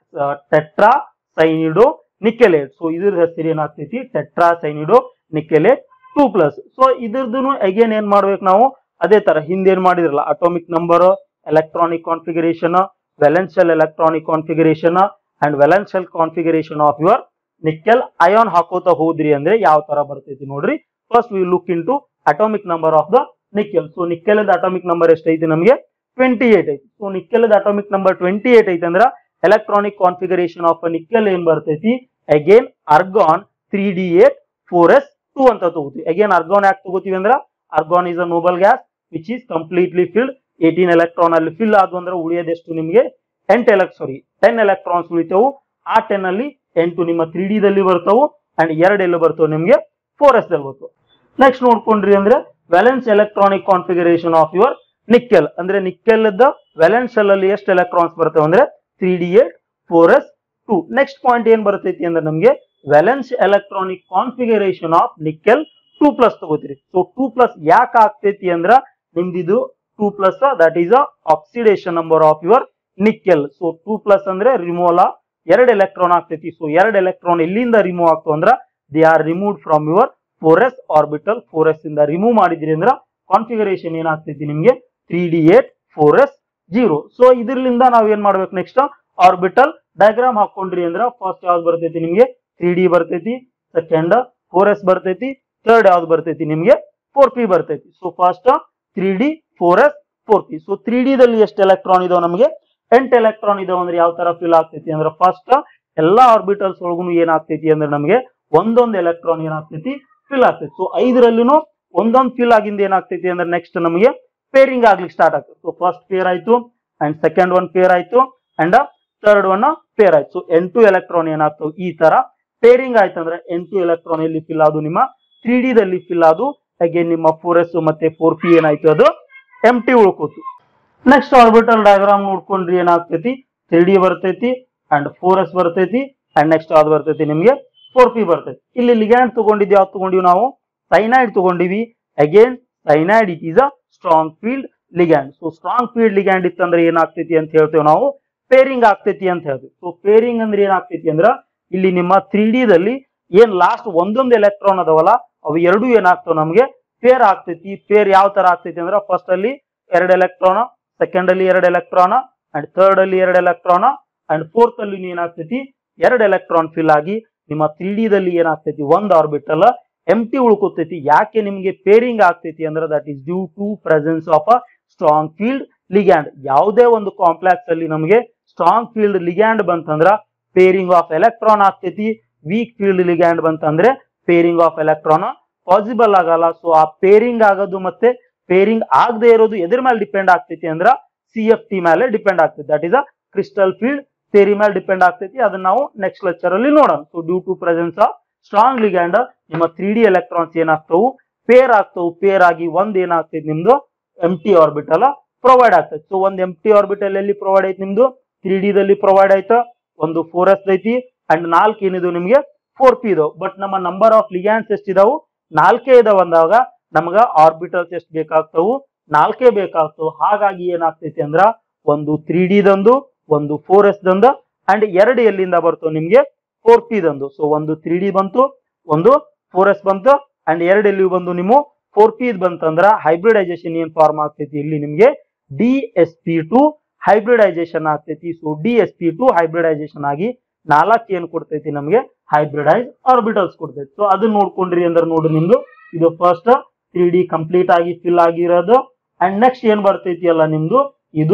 A: ಟೆಟ್ರಾ ಸೈನಿಡೋ ನಿಕೆಲೇಟ್ ಸೊ ಇದ್ರ ಹೆಸರು ಏನಾಗ್ತೈತಿ tetra cyanido nickelate two plus so ಇದ್ರದ್ದು ಅಗೇನ್ ಏನ್ ಮಾಡ್ಬೇಕು ನಾವು ಅದೇ ತರ ಹಿಂದೆ ಏನ್ ಮಾಡಿದ್ರಲ್ಲ atomic number electronic configuration valential electronic configuration and valential configuration of your nickel ion ಹಾಕೋತಾ ಹೋದ್ರಿ ಅಂದ್ರೆ ಯಾವ ತರ ಬರ್ತೈತಿ ನೋಡ್ರಿ first we look in to atomic number of the nickel so nickel atomic number ಎಷ್ಟೈತಿ ನಮಗೆ ಟ್ವೆಂಟಿ ಏಟ್ ಐತಿ so nickel atomic number twenty eight ಐತಿ ಅಂದ್ರ ಎಲೆಕ್ಟ್ರಾನಿಕ್ ಕಾನ್ಫಿಗರೇಷನ್ ಆಫ್ ನಿಕೆಲ್ ಏನ್ ಬರ್ತೈತಿ again argon three d eight four S two ಅಂತ ತಗೋತೀವಿ again argon ಯಾಕೆ ತಗೋತೀವಿ ಅಂದ್ರ argon is a noble gas which is completely filled eighteen electron ಅಲ್ಲಿ ಫಿಲ್ ಆದ್ವು ಅಂದ್ರೆ ಉಳಿಯೋದೆಷ್ಟು ನಿಮಗೆ ಎಂಟು ಎಲೆಕ್ಟ್ ಸಾರಿ ಟೆನ್ ಎಲೆಕ್ಟ್ರಾನ್ಸ್ ಉಳಿತಾವು ಆ ಟೆನ್ ಅಲ್ಲಿ ಎಂಟು ನಿಮ್ಮ ತ್ರೀ ಡಿ ದಲ್ಲಿ ಬರ್ತಾವು ಅಂಡ್ ಎರಡು ಎಲ್ಲಿ ಬರ್ತಾವೆ ನಿಮಗೆ ಫೋರ್ ಎಸ್ ದಲ್ಲಿ ಬರ್ತಾವೆ ನೆಕ್ಸ್ಟ್ ನೋಡ್ಕೊಂಡ್ರಿ ಅಂದ್ರೆ valence electronic configuration of your nickel ಅಂದ್ರೆ ನಿಕ್ಕೆಲ್ ವ್ಯಾಲೆನ್ಸ್ ಅಲ್ಲಿ ಎಷ್ಟು ಎಲೆಕ್ಟ್ರಾನ್ಸ್ ಬರ್ತವೆ ಅಂದ್ರೆ three d eight four s two next point ಏನ್ ಬರ್ತೈತಿ ಅಂದ್ರೆ ನಮಗೆ valence electronic configuration of nickel two plus ತಗೋತೀರಿ ಸೊ ಟೂ ಪ್ಲಸ್ ಯಾಕೆ ಆಗ್ತೈತಿ ಅಂದ್ರ ನಿಮ್ದಿದು two plus that is a oxidation number of your nickel so two plus ಅಂದ್ರೆ ರಿಮೋಲಾ ಎರಡು ಎಲೆಕ್ಟ್ರಾನ್ ಆಗ್ತೈತಿ ಸೊ ಎರಡು ಎಲೆಕ್ಟ್ರಾನ್ ಎಲ್ಲಿಂದ ರಿಮೂವ್ ಆಗ್ತಾವ ಅಂದ್ರ they are remove from your four S orbital four s ಇಂದ ರಿಮೂವ್ ಮಾಡಿದ್ರಿ ಅಂದ್ರ ಕಾನ್ಫಿಗರೇಷನ್ ಏನಾಗ್ತೈತಿ ನಿಮ್ಗೆ three d eight four S zero so ಇದ್ರಲಿಂದ ನಾವ್ ಏನ್ ಮಾಡ್ಬೇಕು ನೆಕ್ಸ್ಟ್ ಆರ್ಬಿಟಲ್ ಡಯಾಗ್ರಾಮ್ ಹಾಕೊಂಡ್ರಿ ಅಂದ್ರ ಫಸ್ಟ್ ಯಾವ್ದು ಬರ್ತೈತಿ ನಿಮ್ಗೆ ತ್ರೀ ಡಿ ಬರ್ತೈತಿ ಸೆಕೆಂಡ್ ಫೋರ್ ಎಸ್ ಬರ್ತೈತಿ ಥರ್ಡ್ ಯಾವ್ದು ಬರ್ತೈತಿ ನಿಮ್ಗೆ ಫೋರ್ ಪಿ ಬರ್ತೈತಿ so first three d four s four p so three D ದಲ್ಲಿ ಎಷ್ಟು ಎಲೆಕ್ಟ್ರಾನ್ ಇದಾವ ನಮಗೆ ಎಂಟು ಎಲೆಕ್ಟ್ರಾನ್ ಇದಾವ ಅಂದ್ರೆ ಯಾವ ತರ ಫಿಲ್ ಆಗ್ತೈತಿ ಅಂದ್ರೆ ಫಸ್ಟ್ ಎಲ್ಲಾ ಆರ್ಬಿಟಲ್ಸ್ ಒಳಗೂ ಏನಾಗ್ತೈತಿ ಅಂದ್ರೆ ನಮಗೆ ಒಂದೊಂದು ಎಲೆಕ್ಟ್ರಾನ್ ಏನಾಗ್ತೈತಿ ಫಿಲ್ ಆಗ್ತೈತಿ ಸೊ ಐದರಲ್ಲಿನೂ ಒಂದೊಂದು ಫಿಲ್ ಆಗಿಂದ ಏನಾಗ್ತೈತಿ ಅಂದ್ರೆ ನೆಕ್ಸ್ಟ್ ನಮಗೆ ಪೇರಿಂಗ್ ಆಗ್ಲಿಕ್ಕೆ ಸ್ಟಾರ್ಟ್ ಆಗ್ತದೆ ಸೊ ಫಸ್ಟ್ ಪೇರ್ ಆಯ್ತು ಅಂಡ್ ಸೆಕೆಂಡ್ ಒನ್ ಪೇರ್ ಆಯ್ತು ಅಂಡ್ ಥರ್ಡ್ ಒನ್ ಪೇರ್ ಆಯ್ತು ಸೊ ಎಂಟು ಎಲೆಕ್ಟ್ರಾನ್ ಏನಾಗ್ತವೆ ಈ ತರ ಪೇರಿಂಗ್ ಆಯ್ತು ಅಂದ್ರೆ ಎಂಟು ಎಲೆಕ್ಟ್ರಾನ್ ಎಲ್ಲಿ ಫಿಲ್ ಆದು ನಿಮ್ಮ ತ್ರೀ ಡಿ ದಲ್ಲಿ ಫಿಲ್ ಆದು ಅಗೇನ್ ನಿಮ್ಮ ಫೋರ್ ಎಸ್ ಮತ್ತೆ ಫೋರ್ ಪಿ ಏನಾಯ್ತು ಅದು ಎಂ ಟಿ ಉಳ್ಕೋತು ನೆಕ್ಸ್ಟ್ ಆರ್ಬಿಟಲ್ ಡಯಾಗ್ರಾಮ್ ನೋಡ್ಕೊಂಡ್ರಿ ಏನಾಗ್ತೈತಿ ತ್ರೀ ಡಿ ಬರ್ತೈತಿ ಅಂಡ್ ಫೋರ್ ಎಸ್ ಬರ್ತೈತಿ ಅಂಡ್ ನೆಕ್ಸ್ಟ್ ಯಾವ್ದು ಬರ್ತೈತಿ ನಿಮ್ಗೆ ಫೋರ್ ಪಿ ಬರ್ತೈತಿ ಇಲ್ಲಿ ಲಿಗ್ಯಾಂಡ್ ತಗೊಂಡಿದ್ದು ಯಾವ್ದು ತಗೊಂಡಿವಿ ನಾವು ಸೈನೈಡ್ ತಗೊಂಡಿವಿ again cyanide it is a strong field ligand so strong field ligand ಇತ್ತಂದ್ರೆ ಏನಾಗ್ತೈತಿ ಅಂತ ಹೇಳ್ತೇವೆ ನಾವು ಪೇರಿಂಗ್ ಆಗ್ತೈತಿ ಅಂತ ಹೇಳ್ತೀವಿ ಸೊ ಪೇರಿಂಗ್ ಅಂದ್ರೆ ಏನಾಗ್ತೈತಿ ಅಂದ್ರ ಇಲ್ಲಿ ನಿಮ್ಮ ತ್ರೀ ಡಿ ದಲ್ಲಿ ಏನ್ ಲಾಸ್ಟ್ ಒಂದೊಂದು ಎಲೆಕ್ಟ್ರಾನ್ ಅದಾವಲ್ಲ ಅವು ಎರಡು ಏನಾಗ್ತಾವ ನಮಗೆ ಪೇರ್ ಆಗ್ತೈತಿ ಪೇರ್ ಯಾವ ತರ ಆಗ್ತೈತಿ ಅಂದ್ರೆ ಫಸ್ಟ್ ಅಲ್ಲಿ ಎರಡು ಎಲೆಕ್ಟ್ರಾನ್ ಸೆಕೆಂಡ್ ಅಲ್ಲಿ ಎರಡು ಎಲೆಕ್ಟ್ರಾನ್ ಅಂಡ್ ಥರ್ಡ್ ಅಲ್ಲಿ ಎರಡು ಎಲೆಕ್ಟ್ರಾನ್ ಅಂಡ್ ಫೋರ್ತ್ ಅಲ್ಲಿ ಏನಾಗ್ತೈತಿ ಎರಡು ಎಲೆಕ್ಟ್ರಾನ್ ಫಿಲ್ ಆಗಿ ನಿಮ್ಮ ತ್ರೀ ಡಿ ದಲ್ಲಿ ಏನಾಗ್ತೈತಿ ಒಂದ್ ಆರ್ಬಿಟಲ್ ಎಂ ಟಿ ಉಳ್ಕೊತೈತಿ ಯಾಕೆ ನಿಮಗೆ ಪೇರಿಂಗ್ ಆಗ್ತೈತಿ ಅಂದ್ರೆ that is due to presence of a strong field ligand ಯಾವುದೇ ಒಂದು ಕಾಂಪ್ಲೆಕ್ಸ್ ಅಲ್ಲಿ ನಮಗೆ ಸ್ಟ್ರಾಂಗ್ ಫೀಲ್ಡ್ ಲಿಗ್ಯಾಂಡ್ ಬಂತಂದ್ರ ಪೇರಿಂಗ್ ಆಫ್ ಎಲೆಕ್ಟ್ರಾನ್ ಆಗ್ತೈತಿ ವೀಕ್ ಫೀಲ್ಡ್ ಲಿಗ್ಯಾಂಡ್ ಬಂತಂದ್ರೆ ಪೇರಿಂಗ್ ಆಫ್ ಎಲೆಕ್ಟ್ರಾನ್ ಪಾಸಿಬಲ್ ಆಗಲ್ಲ ಸೊ ಆ ಪೇರಿಂಗ್ ಆಗೋದು ಮತ್ತೆ ಪೇರಿಂಗ್ ಆಗದೆ ಇರೋದು ಎದ್ರ ಮೇಲೆ ಡಿಪೆಂಡ್ ಆಗ್ತೈತಿ ಅಂದ್ರ ಸಿ ಎಫ್ ಟಿ ಮೇಲೆ ಡಿಪೆಂಡ್ ಆಗ್ತೈತಿ that is a crystal field theory ಮೇಲೆ ಡಿಪೆಂಡ್ ಆಗ್ತೈತಿ ಅದನ್ನ ನಾವು ನೆಕ್ಸ್ಟ್ ಲೆಕ್ಚರ್ ಅಲ್ಲಿ ನೋಡೋಣ so due to presence of strong ligand ನಿಮ್ಮ ತ್ರೀ ಡಿ ಎಲೆಕ್ಟ್ರಾನ್ಸ್ ಏನಾಗ್ತವು ಪೇರ್ ಆಗ್ತವು ಪೇರ್ ಆಗಿ ಒಂದ್ ಏನಾಗ್ತೈತಿ ನಿಮ್ದು ಎಂ ಟಿ ಆರ್ಬಿಟಲ್ ಪ್ರೊವೈಡ್ ಆಗ್ತೈತಿ ಸೊ ಒಂದ್ ಎಂ ಟಿ ಆರ್ಬಿಟಲ್ ಎಲ್ಲಿ ಪ್ರೊವೈಡ್ ಐತಿ ನಿಮ್ದು ತ್ರೀ ಡಿ ದಲ್ಲಿ ಪ್ರೊವೈಡ್ ಆಯ್ತು ಒಂದು ಫೋರ್ ಎಸ್ ಐತಿ ಅಂಡ್ ನಾಲ್ಕು ಏನಿದು ನಿಮ್ಗೆ ಫೋರ್ ಪಿ ಇದಾವ್ ಬಟ್ ನಮ್ಮ ನಂಬರ್ ಆಫ್ ಲಿಗ್ಯಾಂಡ್ಸ್ ಎಷ್ಟಿದಾವು ನಾಲ್ಕೇ ಇದಾವ ಅಂದಾಗ ನಮಗ ಆರ್ಬಿಟಲ್ಸ್ ಎಷ್ಟು ಬೇಕಾಗ್ತವು ನಾಲ್ಕೇ ಬೇಕಾಗ್ತವು ಹಾಗಾಗಿ ಏನಾಗ್ತೈತಿ ಅಂದ್ರ ಒಂದು ತ್ರೀ ಡಿ ದಂದು ಒಂದು ಫೋರ್ ಎಸ್ ದಂದು ಅಂಡ್ ಎರಡು ಎಲ್ಲಿಂದ ಬರ್ತವೆ ನಿಮ್ಗೆ ಫೋರ್ ಪಿ ದಂದು ಸೊ ಒಂದು ತ್ರೀ ಡಿ ಬಂತು ಒಂದು ಫೋರ್ ಎಸ್ ಬಂತು ಅಂಡ್ ಎರಡು ಎಲ್ಲಿ ಬಂದು ನಿಮ್ಮ ಫೋರ್ ಪಿ ಬಂತಂದ್ರ ಹೈಬ್ರಿಡೈಸೇಷನ್ ಏನ್ ಫಾರ್ಮ್ ಆಗ್ತೈತಿ ಇಲ್ಲಿ ನಿಮ್ಗೆ d s p two hybridisation ಆಗ್ತೈತಿ so d s p two hybridisation ಆಗಿ ನಾಲ್ಕು ಏನ್ ಕೊಡ್ತೈತಿ ನಮ್ಗೆ ಹೈಬ್ರಿಡೈಸ್ ಆರ್ಬಿಟಲ್ಸ್ ಕೊಡ್ತೈತಿ ಸೊ ಅದನ್ನ ನೋಡ್ಕೊಂಡ್ರಿ ಅಂದ್ರೆ ನೋಡ್ರಿ ನಿಮ್ದು ಇದು ಫಸ್ಟ್ ತ್ರೀ ಡಿ ಕಂಪ್ಲೀಟ್ ಆಗಿ ಫಿಲ್ ಆಗಿರೋದು ಅಂಡ್ ನೆಕ್ಸ್ಟ್ ಏನ್ ಬರ್ತೈತಿ ಅಲ್ಲ ನಿಮ್ದು ಇದು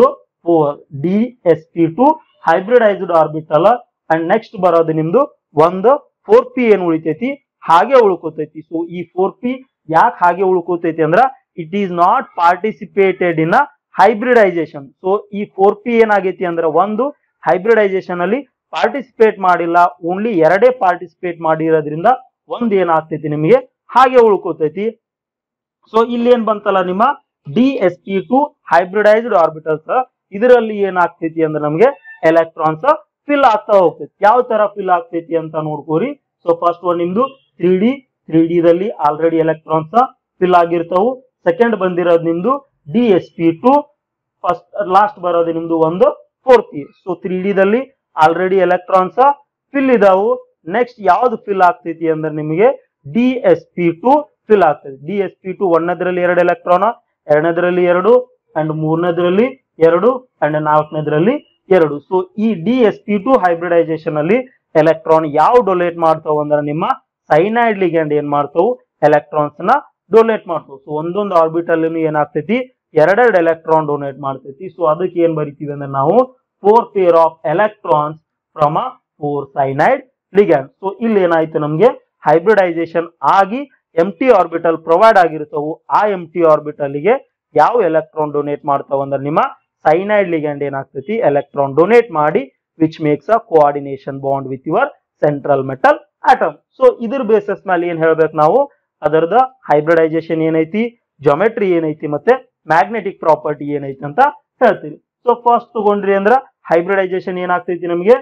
A: d s p two hybridised orbital and next ಬರೋದು ನಿಮ್ದು ಒಂದು ಫೋರ್ ಪಿ ಏನ್ ಉಳಿತೈತಿ ಹಾಗೆ ಉಳ್ಕೋತೈತಿ ಸೊ ಈ ಫೋರ್ ಪಿ ಯಾಕೆ ಹಾಗೆ ಉಳ್ಕೋತೈತಿ ಅಂದ್ರ it is not participated in a hybridisation so ಈ ಫೋರ್ ಪಿ ಏನಾಗೈತಿ ಅಂದ್ರೆ ಒಂದು ಹೈಬ್ರಿಡೈಸೇಷನ್ ಅಲ್ಲಿ ಪಾರ್ಟಿಸಿಪೇಟ್ ಮಾಡಿಲ್ಲ ಓನ್ಲಿ ಎರಡೇ ಪಾರ್ಟಿಸಿಪೇಟ್ ಮಾಡಿರೋದ್ರಿಂದ ಒಂದ್ ಏನಾಗ್ತೈತಿ ನಿಮಗೆ ಹಾಗೆ ಉಳ್ಕೋತೈತಿ ಸೊ ಇಲ್ಲಿ ಏನ್ ಬಂತಲ್ಲ ನಿಮ್ಮ d s p two hybridised orbitals ಇದರಲ್ಲಿ ಏನಾಗ್ತೈತಿ ಅಂದ್ರೆ ನಮಗೆ ಎಲೆಕ್ಟ್ರಾನ್ಸ್ ಫಿಲ್ ಆಗ್ತಾ ಹೋಗ್ತೈತಿ ಯಾವ ತರ ಫಿಲ್ ಆಗ್ತೈತಿ ಅಂತ ನೋಡ್ಕೋರಿ ಸೊ ಫಸ್ಟ್ ಒನ್ ನಿಮ್ದು ತ್ರೀ ಡಿ ತ್ರೀ ಡಿ ದಲ್ಲಿ ಆಲ್ರೆಡಿ ಎಲೆಕ್ಟ್ರಾನ್ಸ್ ಫಿಲ್ ಆಗಿರ್ತಾವು ಸೆಕೆಂಡ್ ಬಂದಿರೋದು ನಿಮ್ದು d s p two first last ಬರೋದು ನಿಮ್ದು ಒಂದು ಫೋರ್ ಪಿ ಸೊ ತ್ರೀ ಡಿದಲ್ಲಿ ಆಲ್ರೆಡಿ ಎಲೆಕ್ಟ್ರಾನ್ಸ್ ಫಿಲ್ ಇದಾವು ನೆಕ್ಸ್ಟ್ ಯಾವ್ದು ಫಿಲ್ ಆಗ್ತೈತಿ ಅಂದ್ರೆ ನಿಮಗೆ d s p two fill ಆಗ್ತದೆ ಡಿ ಎಸ್ ಪಿ ಟು ಒಂದನೇದ್ರಲ್ಲಿ ಎರಡು ಎಲೆಕ್ಟ್ರಾನ್ ಎರಡನೇದ್ರಲ್ಲಿ ಎರಡು ಅಂಡ್ ಮೂರನೇದ್ರಲ್ಲಿ ಎರಡು ಅಂಡ್ ನಾಲ್ಕನೇದ್ರಲ್ಲಿ ಎರಡು ಸೊ ಈ d s p two hybridisation ಅಲ್ಲಿ ಎಲೆಕ್ಟ್ರಾನ್ ಯಾವ ಡೊನೇಟ್ ಮಾಡ್ತಾವ ಅಂದ್ರೆ ನಿಮ್ಮ ಸೈನೈಡ್ ಲಿಗ್ಯಾಂಡ್ ಏನ್ ಮಾಡ್ತಾವು ಎಲೆಕ್ಟ್ರಾನ್ಸ್ ನ ಡೊನೇಟ್ ಮಾಡ್ತಾವ ಸೊ ಒಂದೊಂದು ಆರ್ಬಿಟಲ್ ಏನಾಗ್ತೈತಿ ಎರಡೆರಡು ಎಲೆಕ್ಟ್ರಾನ್ ಡೊನೇಟ್ ಮಾಡ್ತೈತಿ ಸೊ ಅದಕ್ಕೆ ಏನ್ ಬರಿತೀವಿ ಅಂದ್ರೆ ನಾವು four pair of electrons from a four cyanide ligand so ಇಲ್ಲಿ ಏನಾಯ್ತು ನಮ್ಗೆ ಹೈಬ್ರಿಡೈಸೇಷನ್ ಆಗಿ ಎಂ ಟಿ ಆರ್ಬಿಟಲ್ ಪ್ರೊವೈಡ್ ಆಗಿರ್ತಾವು ಆ ಎಂ ಟಿ ಆರ್ಬಿಟಲ್ಗೆ ಯಾವ ಎಲೆಕ್ಟ್ರಾನ್ ಡೊನೇಟ್ ಮಾಡ್ತಾವ ಅಂದ್ರೆ ನಿಮ್ಮ ಸೈನೈಡ್ ಲಿಗ್ಯಾಂಡ್ ಏನಾಗ್ತೈತಿ ಎಲೆಕ್ಟ್ರಾನ್ ಡೊನೇಟ್ ಮಾಡಿ which makes a coordination bond with your central metal atom so ಇದ್ರ ಬೇಸಿಸ್ ಮೇಲೆ ಏನ್ ಹೇಳ್ಬೇಕು ನಾವು ಅದರದ ಹೈಬ್ರಿಡೈಸೇಷನ್ ಏನೈತಿ ಜೊಮೆಟ್ರಿ ಏನೈತಿ ಮತ್ತೆ ಮ್ಯಾಗ್ನೆಟಿಕ್ ಪ್ರಾಪರ್ಟಿ ಏನೈತಿ ಅಂತ ಹೇಳ್ತೀವಿ ಸೊ ಫಸ್ಟ್ ತಗೊಂಡ್ರಿ ಅಂದ್ರ ಹೈಬ್ರಿಡೈಸೇಷನ್ ಏನಾಗ್ತೈತಿ ನಮಗೆ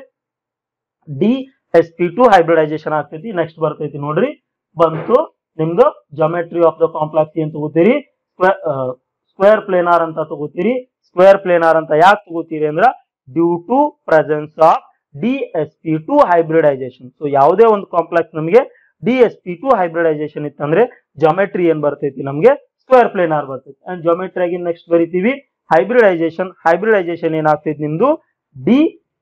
A: d s p two hybridisation ಆಗ್ತೈತಿ ನೆಕ್ಸ್ಟ್ ಬರ್ತೈತಿ ನೋಡ್ರಿ ಬಂತು ನಿಮ್ದು ಜೊಮೆಟ್ರಿ ಆಫ್ ದ ಕಾಂಪ್ಲೆಕ್ಸ್ ಏನ್ ತಗೋತೀರಿ ಸ್ಕ್ವೇರ್ ಪ್ಲೇನಾರ್ ಅಂತ ತಗೋತೀರಿ ಸ್ಕ್ವೇರ್ ಪ್ಲೇನಾರ್ ಅಂತ ಯಾಕೆ ತಗೋತೀರಿ ಅಂದ್ರ due to presence of d s p two hybridisation so ಯಾವುದೇ ಒಂದು ಕಾಂಪ್ಲೆಕ್ಸ್ ನಮಗೆ d s p two hybridisation ಇತ್ತಂದ್ರೆ ಜೊಮೆಟ್ರಿ ಏನ್ ಬರ್ತೈತಿ ನಮಗೆ ಸ್ಕ್ವೇರ್ ಪ್ಲೇನಾರ್ ಬರ್ತೈತಿ ಅಂಡ್ ಜೊಮೆಟ್ರಿಯಾಗಿ ನೆಕ್ಸ್ಟ್ ಬರಿತೀವಿ ಹೈಬ್ರಿಡೈಸೇಷನ್ ಹೈಬ್ರಿಡೈಸೇಷನ್ ಏನಾಗ್ತೈತಿ ನಿಮ್ದು d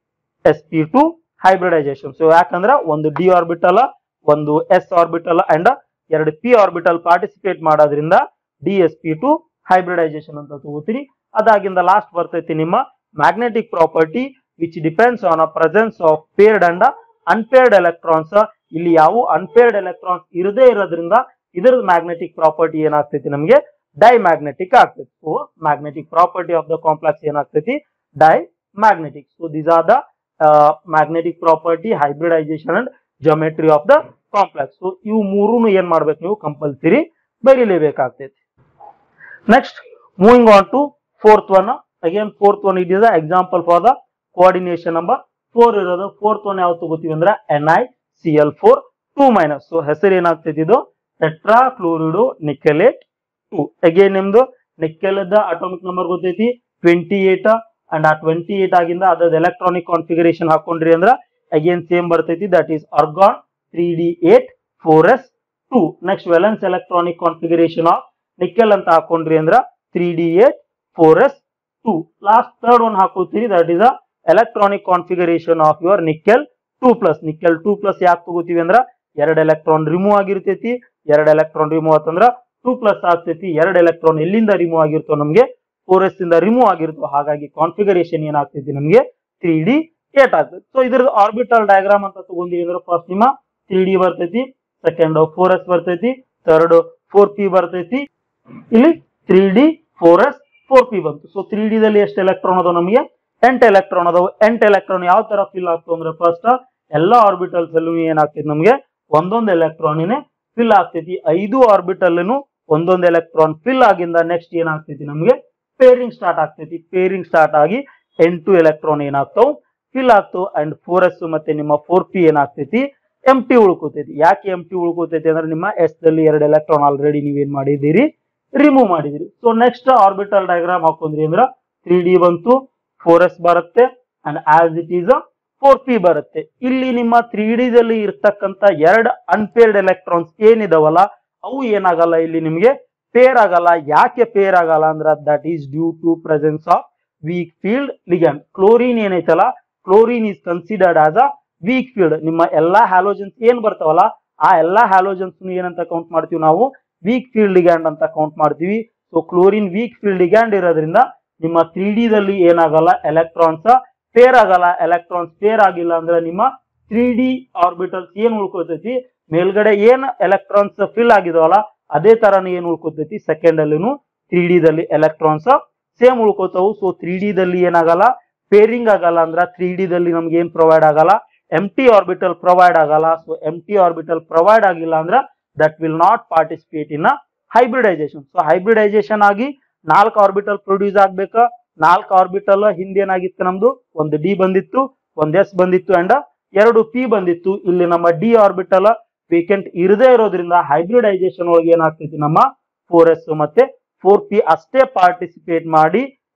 A: s p two hybridisation so ಯಾಕಂದ್ರ ಒಂದು ಡಿ ಆರ್ಬಿಟಲ್ ಒಂದು ಎಸ್ ಆರ್ಬಿಟಲ್ ಅಂಡ್ ಎರಡು ಪಿ ಆರ್ಬಿಟಲ್ ಪಾರ್ಟಿಸಿಪೇಟ್ ಮಾಡೋದ್ರಿಂದ d s p two hybridisation ಅಂತ ತಗೋತೀರಿ ಅದಾಗಿಂದ ಲಾಸ್ಟ್ ಬರ್ತೈತಿ ನಿಮ್ಮ magnetic property which depends on a presence of paired and unpaired electrons ಇಲ್ಲಿ ಯಾವ ಅನ್ಪೇರ್ಡ್ ಎಲೆಕ್ಟ್ರಾನ್ಸ್ ಇರದೇ ಇರೋದ್ರಿಂದ ಇದರ ಮ್ಯಾಗ್ನೆಟಿಕ್ ಪ್ರಾಪರ್ಟಿ ಏನಾಗ್ತೈತಿ ನಮಗೆ ಡೈ ಮ್ಯಾಗ್ನೆಟಿಕ್ ಆಗ್ತೈತಿ so magnetic property of the complex ಏನಾಗ್ತೈತಿ diamagnetic so this are the magnetic property hybridisation and geometry of the complex so ಇವು ಮೂರೂ ಏನ್ ಮಾಡ್ಬೇಕು ನೀವು ಕಂಪಲ್ಸರಿ ಬರೀಲೇಬೇಕಾಗ್ತೈತಿ next moving on to fourth one again fourth one it is example for the coordination number four ಇರೋದು fourth one ಯಾವ್ದು ತಗೋತೀವಿ ಅಂದ್ರೆ N I C L four two minus so ಹೆಸರು ಏನಾಗ್ತೈತಿ ಇದು tetra tetrachloridonickelate two again ನಿಮ್ದು ನಿಕೆಲದ atomic number ಗೊತ್ತೈತಿ ಟ್ವೆಂಟಿ ಏಟ್ ಅಂಡ್ ಆ ಟ್ವೆಂಟಿ ಏಟ್ ಆಗಿಂದ ಅದ್ರದ್ದು ಎಲೆಕ್ಟ್ರಾನಿಕ್ ಕಾನ್ಫಿಗರೇಷನ್ ಹಾಕೊಂಡ್ರಿ ಅಂದ್ರ ಅಗೇನ್ ಸೇಮ್ ಬರ್ತೈತಿ that is argon three d eight four S two next valence electronic configuration of nickel ಅಂತ ಹಾಕೊಂಡ್ರಿ ಅಂದ್ರ three d eight four S two last third one ಹಾಕೋತೀರಿ that is a electronic configuration of your nickel two plus nickel two plus ಯಾಕೆ ತಗೋತೀವಿ ಅಂದ್ರ ಎರಡು electron remove ಆಗಿರ್ತೈತಿ ಎರಡು ಎಲೆಕ್ಟ್ರಾನ್ ರಿಮೂವ್ ಆತಂದ್ರ ಟೂ ಪ್ಲಸ್ ಆಗ್ತೈತಿ ಎರಡು ಎಲೆಕ್ಟ್ರಾನ್ ಎಲ್ಲಿಂದ ರಿಮೂವ್ ಆಗಿರ್ತೋ ನಮಗೆ ಫೋರ್ ಎಸ್ ಇಂದ ರಿಮೂವ್ ಆಗಿರ್ತೋ ಹಾಗಾಗಿ ಕಾನ್ಫಿಗರೇಷನ್ ಏನಾಗ್ತೈತಿ ನಮಗೆ ತ್ರೀ ಡಿ ಏಟ್ ಆಗ್ತೈತಿ ಸೊ ಇದ್ರದ್ದು ಆರ್ಬಿಟಲ್ ಡಯಾಗ್ರಾಮ್ ಅಂತ ತಗೊಂಡಿವಿ ಅಂದ್ರೆ ಫಸ್ಟ್ ನಿಮ್ಮ ತ್ರೀ ಡಿ ಬರ್ತೈತಿ ಸೆಕೆಂಡ್ ಫೋರ್ ಎಸ್ ಬರ್ತೈತಿ ಥರ್ಡ್ ಫೋರ್ ಪಿ ಬರ್ತೈತಿ ಇಲ್ಲಿ three d four s four p ಬಂತು ಸೊ ತ್ರೀ ಡಿ ದಲ್ಲಿ ಎಷ್ಟು ಎಲೆಕ್ಟ್ರಾನ್ ಅದಾವ ನಮಗೆ ಎಂಟು ಎಲೆಕ್ಟ್ರಾನ್ ಅದಾವ ಎಂಟು ಎಲೆಕ್ಟ್ರಾನ್ ಯಾವ ತರ ಫಿಲ್ ಆಗ್ತದೆ ಅಂದ್ರೆ ಫಸ್ಟ್ ಎಲ್ಲ ಆರ್ಬಿಟಲ್ಸ್ ಅಲ್ಲೂ ಏನಾಗ್ತೈತಿ ನಮಗೆ ಒಂದೊಂದು ಎಲೆಕ್ಟ್ರಾನಿನೇ ಫಿಲ್ ಆಗ್ತೈತಿ ಐದು ಆರ್ಬಿಟಲ್ ಒಂದೊಂದು ಎಲೆಕ್ಟ್ರಾನ್ ಫಿಲ್ ಆಗಿಂದ ನೆಕ್ಸ್ಟ್ ಏನಾಗ್ತೈತಿ ನಮಗೆ ಪೇರಿಂಗ್ ಸ್ಟಾರ್ಟ್ ಆಗ್ತೈತಿ ಪೇರಿಂಗ್ ಸ್ಟಾರ್ಟ್ ಆಗಿ ಎಂಟು ಎಲೆಕ್ಟ್ರಾನ್ ಏನಾಗ್ತಾವ ಫಿಲ್ ಆಗ್ತಾವ ಅಂಡ್ ಫೋರ್ ಎಸ್ ಮತ್ತೆ ನಿಮ್ಮ ಫೋರ್ ಪಿ ಏನಾಗ್ತೈತಿ ಎಂ ಟಿ ಉಳ್ಕೋತೈತಿ ಯಾಕೆ ಎಂ ಟಿ ಉಳ್ಕೋತೈತಿ ಅಂದ್ರೆ ನಿಮ್ಮ ಎಸ್ ದಲ್ಲಿ ಎರಡು ಎಲೆಕ್ಟ್ರಾನ್ ಆಲ್ರೆಡಿ ನೀವೇನ್ ಮಾಡಿದ್ದೀರಿ ರಿಮೂವ್ ಮಾಡಿದಿರಿ ಸೊ ನೆಕ್ಸ್ಟ್ ಆರ್ಬಿಟಲ್ ಡಯಾಗ್ರಾಮ್ ಹಾಕೊಂಡ್ರಿ ಅಂದ್ರ ತ್ರೀ ಡಿ ಬಂತು ಫೋರ್ ಎಸ್ ಬರುತ್ತೆ and as it is four p ಬರುತ್ತೆ ಇಲ್ಲಿ ನಿಮ್ಮ ತ್ರೀ ದಲ್ಲಿ ಇರ್ತಕ್ಕಂತ ಎರಡು ಅನ್ಪೇರ್ಡ್ ಎಲೆಕ್ಟ್ರಾನ್ಸ್ ಏನಿದಾವಲ್ಲ ಅವು ಏನಾಗಲ್ಲ ಇಲ್ಲಿ ನಿಮಗೆ ಪೇರ್ ಆಗಲ್ಲ ಯಾಕೆ ಪೇರ್ ಆಗಲ್ಲ ಅಂದ್ರ that is due to presence of weak field ligand chlorine ಏನೈತಲ್ಲ chlorine is considered as a weak field ನಿಮ್ಮ ಎಲ್ಲಾ ಹ್ಯಾಲೋಜನ್ಸ್ ಏನ್ ಬರ್ತಾವಲ್ಲ ಆ ಎಲ್ಲಾ ಹ್ಯಾಲೋಜನ್ಸ್ ಏನಂತ ಕೌಂಟ್ ಮಾಡ್ತೀವಿ ನಾವು ವೀಕ್ ಫೀಲ್ಡ್ ಲಿಗ್ಯಾಂಡ್ ಅಂತ ಕೌಂಟ್ ಮಾಡ್ತೀವಿ so chlorine weak field ligand ಇರೋದ್ರಿಂದ ನಿಮ್ಮ ತ್ರೀ ಡಿ ದಲ್ಲಿ ಏನಾಗಲ್ಲ ಎಲೆಕ್ಟ್ರಾನ್ಸ್ ಪೇರ್ ಆಗಲ್ಲ ಎಲೆಕ್ಟ್ರಾನ್ಸ್ ಪೇರ್ ಆಗಿಲ್ಲ ಅಂದ್ರೆ ನಿಮ್ಮ ತ್ರೀ ಡಿ ಆರ್ಬಿಟಲ್ಸ್ ಏನ್ ಉಳ್ಕೊತೈತಿ ಮೇಲ್ಗಡೆ ಏನ್ ಎಲೆಕ್ಟ್ರಾನ್ಸ್ ಫಿಲ್ ಆಗಿದಾವಲ್ಲ ಅದೇ ತರನೇ ಏನ್ ಉಳ್ಕೊತೈತಿ ಸೆಕೆಂಡ್ ಅಲ್ಲಿನು ತ್ರೀ ಡಿ ದಲ್ಲಿ ಎಲೆಕ್ಟ್ರಾನ್ಸ್ ಸೇಮ್ ಉಳ್ಕೋತಾವು ಸೊ ತ್ರೀ ಡಿ ದಲ್ಲಿ ಏನಾಗಲ್ಲ ಪೇರಿಂಗ್ ಆಗಲ್ಲ ಅಂದ್ರ ತ್ರೀ ಡಿ ದಲ್ಲಿ ನಮ್ಗೆ ಏನ್ ಪ್ರೊವೈಡ್ ಆಗಲ್ಲ ಎಂ ಟಿ ಆರ್ಬಿಟಲ್ ಪ್ರೊವೈಡ್ ಆಗಲ್ಲ so empty orbital provide ಆಗಿಲ್ಲ ಅಂದ್ರ that will not participate in hybridisation so hybridisation ಆಗಿ ನಾಲ್ಕು ಆರ್ಬಿಟಲ್ ಪ್ರೊಡ್ಯೂಸ್ ಆಗ್ಬೇಕ ನಾಲ್ಕು ಆರ್ಬಿಟಲ್ ಹಿಂದೇನಾಗಿತ್ತು ನಮ್ದು ಒಂದು ಡಿ ಬಂದಿತ್ತು ಒಂದ್ ಎಸ್ ಬಂದಿತ್ತು ಅಂಡ್ ಎರಡು ಪಿ ಬಂದಿತ್ತು ಇಲ್ಲಿ ನಮ್ಮ ಡಿ ಆರ್ಬಿಟಲ್ ವೇಕೆಂಟ್ ಇರದೇ ಇರೋದ್ರಿಂದ ಹೈಬ್ರಿಡೈಸೇಷನ್ ಒಳಗೆ ಏನಾಗ್ತೈತಿ ನಮ್ಮ ಫೋರ್ ಎಸ್ ಮತ್ತೆ ಫೋರ್ ಪಿ ಅಷ್ಟೇ ಪಾರ್ಟಿಸಿಪೇಟ್ ಮಾಡಿ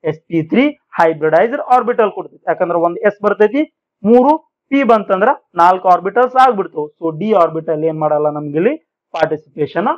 A: s P three hybridised orbital ಕೊಡ್ತೈತಿ ಯಾಕಂದ್ರೆ ಒಂದ್ ಎಸ್ ಬರ್ತೈತಿ ಮೂರು ಪಿ ಬಂತಂದ್ರ ನಾಲ್ಕು ಆರ್ಬಿಟಲ್ಸ್ ಆಗ್ಬಿಡ್ತಾವ ಸೊ ಡಿ ಆರ್ಬಿಟಲ್ ಏನ್ ಮಾಡಲ್ಲ ನಮ್ಗೆ ಇಲ್ಲಿ ಪಾರ್ಟಿಸಿಪೇಷನ್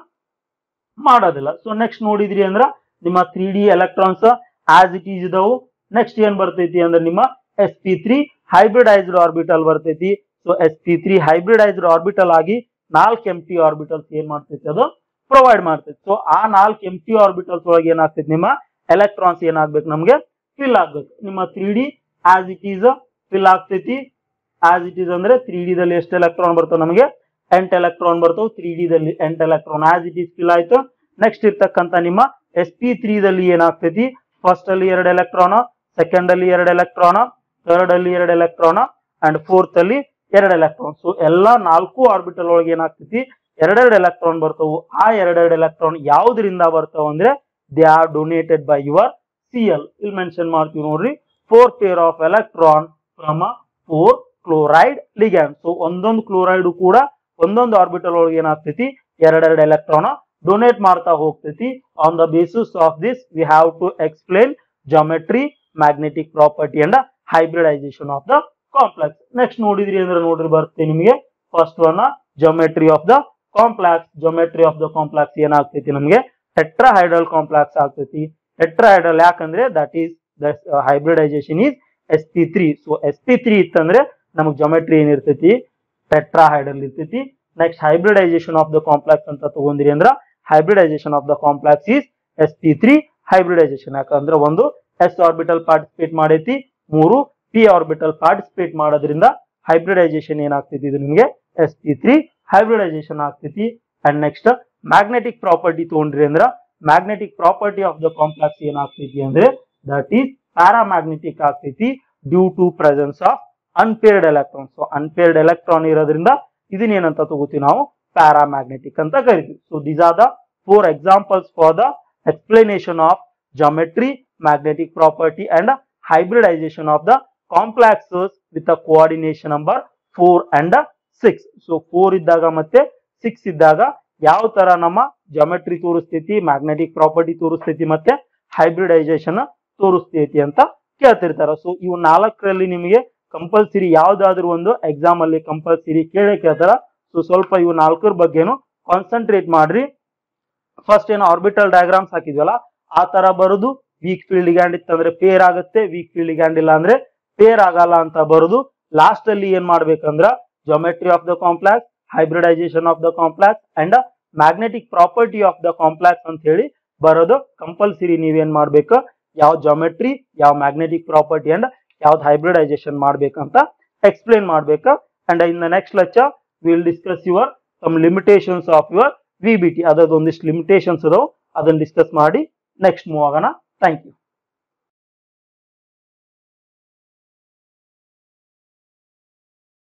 A: ಮಾಡೋದಿಲ್ಲ ಸೊ ನೆಕ್ಸ್ಟ್ ನೋಡಿದ್ರಿ ಅಂದ್ರ ನಿಮ್ಮ three d electrons as it is ಇದಾವು ನೆಕ್ಸ್ಟ್ ಏನ್ ಬರ್ತೈತಿ ಅಂದ್ರೆ ನಿಮ್ಮ s P three hybridised orbital ಬರ್ತೈತಿ so s P three hybridised orbital ಆಗಿ ನಾಲ್ಕು ಎಂ ಟಿ ಆರ್ಬಿಟಲ್ಸ್ ಏನ್ ಮಾಡ್ತೈತಿ ಅದು ಪ್ರೊವೈಡ್ ಮಾಡ್ತೈತಿ ಸೊ ಆ ನಾಲ್ಕು ಎಂ ಟಿ ಆರ್ಬಿಟಲ್ಸ್ ಒಳಗೆ ಏನಾಗ್ತೈತಿ ನಿಮ್ಮ ಎಲೆಕ್ಟ್ರಾನ್ಸ್ ಏನಾಗ್ಬೇಕು ನಮ್ಗೆ ಫಿಲ್ ಆಗ್ಬೇಕು ನಿಮ್ಮ three d as it is fill ಆಗ್ತೈತಿ ಆಸ್ ಇಟ್ ಈಸ್ ಅಂದ್ರೆ ತ್ರೀ ಡಿ ದಲ್ಲಿ ಎಷ್ಟು ಎಲೆಕ್ಟ್ರಾನ್ ಬರ್ತಾವ ನಮಗೆ ಎಂಟ್ ಎಲೆಕ್ಟ್ರಾನ್ ಬರ್ತಾವ ತ್ರೀ ಡಿ ದಲ್ಲಿ ಎಂಟ್ electron as it is fill ಆಯ್ತು ನೆಕ್ಸ್ಟ್ ಇರ್ತಕ್ಕಂತ ನಿಮ್ಮ ಎಸ್ ಪಿ ತ್ರೀ ದಲ್ಲಿ ಏನಾಗ್ತೈತಿ ಫಸ್ಟ್ ಅಲ್ಲಿ ಎರಡು ಎಲೆಕ್ಟ್ರಾನ್ ಸೆಕೆಂಡ್ ಅಲ್ಲಿ ಎರಡು ಎಲೆಕ್ಟ್ರಾನ್ ಥರ್ಡ್ ಅಲ್ಲಿ ಎರಡು ಎಲೆಕ್ಟ್ರಾನ್ ಅಂಡ್ ಫೋರ್ತ್ ಅಲ್ಲಿ ಎರಡು ಎಲೆಕ್ಟ್ರಾನ್ ಸೊ ಎಲ್ಲಾ ನಾಲ್ಕು ಆರ್ಬಿಟಲ್ ಒಳಗೆ ಏನಾಗ್ತೈತಿ ಎರಡೆರಡು ಎಲೆಕ್ಟ್ರಾನ್ ಬರ್ತವು ಆ ಎರಡೆರಡು ಎಲೆಕ್ಟ್ರಾನ್ ಯಾವ್ದ್ರಿಂದ ಬರ್ತಾವ ಅಂದ್ರೆ they are donated by your C L ಇಲ್ಲಿ ಮೆನ್ಷನ್ ಮಾಡ್ತೀವಿ ನೋಡ್ರಿ four pair of electron from four chloride ligand so ಒಂದೊಂದು ಕ್ಲೋರೈಡ್ ಕೂಡ ಒಂದೊಂದು ಆರ್ಬಿಟಲ್ ಒಳಗೆ ಏನಾಗ್ತೈತಿ ಎರಡೆರಡು ಎಲೆಕ್ಟ್ರಾನ್ ಡೊನೇಟ್ ಮಾಡ್ತಾ ಹೋಗ್ತೈತಿ on the basis of this we have to explain geometry magnetic property and hybridisation of the complex next ನೋಡಿದ್ರಿ ಅಂದ್ರೆ ನೋಡ್ರಿ ಬರುತ್ತೆ ನಿಮಗೆ first one geometry of the complex geometry of the complex ಏನಾಗ್ತೈತಿ ನಮಗೆ ಟೆಟ್ರಾಹೈಡ್ರಲ್ ಕಾಂಪ್ಲೆಕ್ಸ್ ಆಗ್ತೈತಿ ಟೆಟ್ರಾಹೈಡ್ರಲ್ ಯಾಕಂದ್ರೆ that is the hybridisation is s P three so s P three ಇತ್ತಂದ್ರೆ ನಮಗೆ ಜಾಮೆಟ್ರಿ ಏನಿರ್ತೈತಿ ಟೆಟ್ರಾಹೈಡ್ರಲ್ ಇರ್ತೈತಿ next hybridisation of the complex ಅಂತ ತಗೊಂಡ್ರಿ ಅಂದ್ರ hybridisation of the complex is s P three hybridisation ಯಾಕಂದ್ರೆ ಒಂದು ಎಸ್ ಆರ್ಬಿಟಲ್ ಪಾರ್ಟಿಸಿಪೇಟ್ ಮಾಡೈತಿ ಮೂರು ಪಿ ಆರ್ಬಿಟಲ್ ಪಾರ್ಟಿಸಿಪೇಟ್ ಮಾಡೋದ್ರಿಂದ ಹೈಬ್ರಿಡೈಸೇಷನ್ ಏನಾಗ್ತೈತಿ ಇದು ನಿಮಗೆ ಎಸ್ ಪಿ ತ್ರೀ ಹೈಬ್ರಿಡೈಸೇಷನ್ ಆಗ್ತೈತಿ ಅಂಡ್ ನೆಕ್ಸ್ಟ್ ಮ್ಯಾಗ್ನೆಟಿಕ್ ಪ್ರಾಪರ್ಟಿ ತಗೊಂಡ್ರಿ ಅಂದ್ರ magnetic property of the complex ಏನಾಗ್ತೈತಿ ಅಂದ್ರೆ ದಟ್ ಈಸ್ ಪ್ಯಾರಾಮ್ಯಾಗ್ನೆಟಿಕ್ ಆಗ್ತೈತಿ due to presence of unpaired electron so unpaired electron ಇರೋದ್ರಿಂದ ಇದನ್ನೇನಂತ ತಗೋತೀವಿ ನಾವು ಪ್ಯಾರಾಮ್ಯಾಗ್ನೆಟಿಕ್ ಅಂತ ಕರಿತೀವಿ so these are the four examples for the explanation of geometry magnetic property and hybridisation of the complexes with a coordination number four and six so four ಇದ್ದಾಗ ಮತ್ತೆ six ಇದ್ದಾಗ ಯಾವ ತರ ನಮ್ಮ ಜಾಮೆಟ್ರಿ ತೋರಿಸ್ತೈತಿ ಮ್ಯಾಗ್ನೆಟಿಕ್ ಪ್ರಾಪರ್ಟಿ ತೋರಿಸ್ತೈತಿ ಮತ್ತೆ hybridisation ತೋರಿಸ್ತೈತಿ ಅಂತ ಕೇಳ್ತಿರ್ತಾರ ಸೊ ಇವು ನಾಲ್ಕರಲ್ಲಿ ನಿಮಗೆ ಕಂಪಲ್ಸರಿ ಯಾವ್ದಾದ್ರು ಒಂದು ಎಕ್ಸಾಮ್ ಅಲ್ಲಿ ಕಂಪಲ್ಸರಿ ಕೇಳೇ ಕೇಳ್ತಾರ ಸೊ ಸ್ವಲ್ಪ ಇವು ನಾಲ್ಕರ ಬಗ್ಗೆನು ಕಾನ್ಸಂಟ್ರೇಟ್ ಮಾಡ್ರಿ ಫಸ್ಟ್ ಏನು ಆರ್ಬಿಟಲ್ ಡಯಾಗ್ರಾಮ್ಸ್ ಹಾಕಿದ್ವಲ್ಲ ಆ ತರ ಬರುದು ವೀಕ್ ಫೀಲ್ಡ್ ಗ್ಯಾಂಡ್ ಇತ್ತಂದ್ರೆ ಪೇರ್ ಆಗುತ್ತೆ ವೀಕ್ ಫೀಲ್ಡ್ ಗ್ಯಾಂಡ್ ಇಲ್ಲ ಅಂದ್ರೆ ಪೇರ್ ಆಗಲ್ಲ ಅಂತ ಬರುದು ಲಾಸ್ಟ್ ಅಲ್ಲಿ ಏನ್ ಮಾಡ್ಬೇಕಂದ್ರ geometry of the complex hybridisation of the complex and magnetic property of the complex ಅಂತ ಹೇಳಿ ಬರೋದು ಕಂಪಲ್ಸರಿ ನೀವೇನ್ ಮಾಡ್ಬೇಕು ಯಾವ ಜಾಮೆಟ್ರಿ ಯಾವ ಮ್ಯಾಗ್ನೆಟಿಕ್ ಪ್ರಾಪರ್ಟಿ ಅಂಡ್ ಯಾವ್ದು ಹೈಬ್ರಿಡೈಸೇಷನ್ ಮಾಡ್ಬೇಕಂತ ಎಕ್ಸ್ಪ್ಲೇನ್ ಮಾಡ್ಬೇಕು and in the next lecture will discuss your some limitations of your V B T ಅದರದ್ದು ಒಂದಿಷ್ಟು ಲಿಮಿಟೇಷನ್ಸ್ ಅದಾವ ಅದನ್ನ ಡಿಸ್ಕಸ್ ಮಾಡಿ ನೆಕ್ಸ್ಟ್ ಮೂವ್ ಆಗೋಣ ಥ್ಯಾಂಕ್ ಯು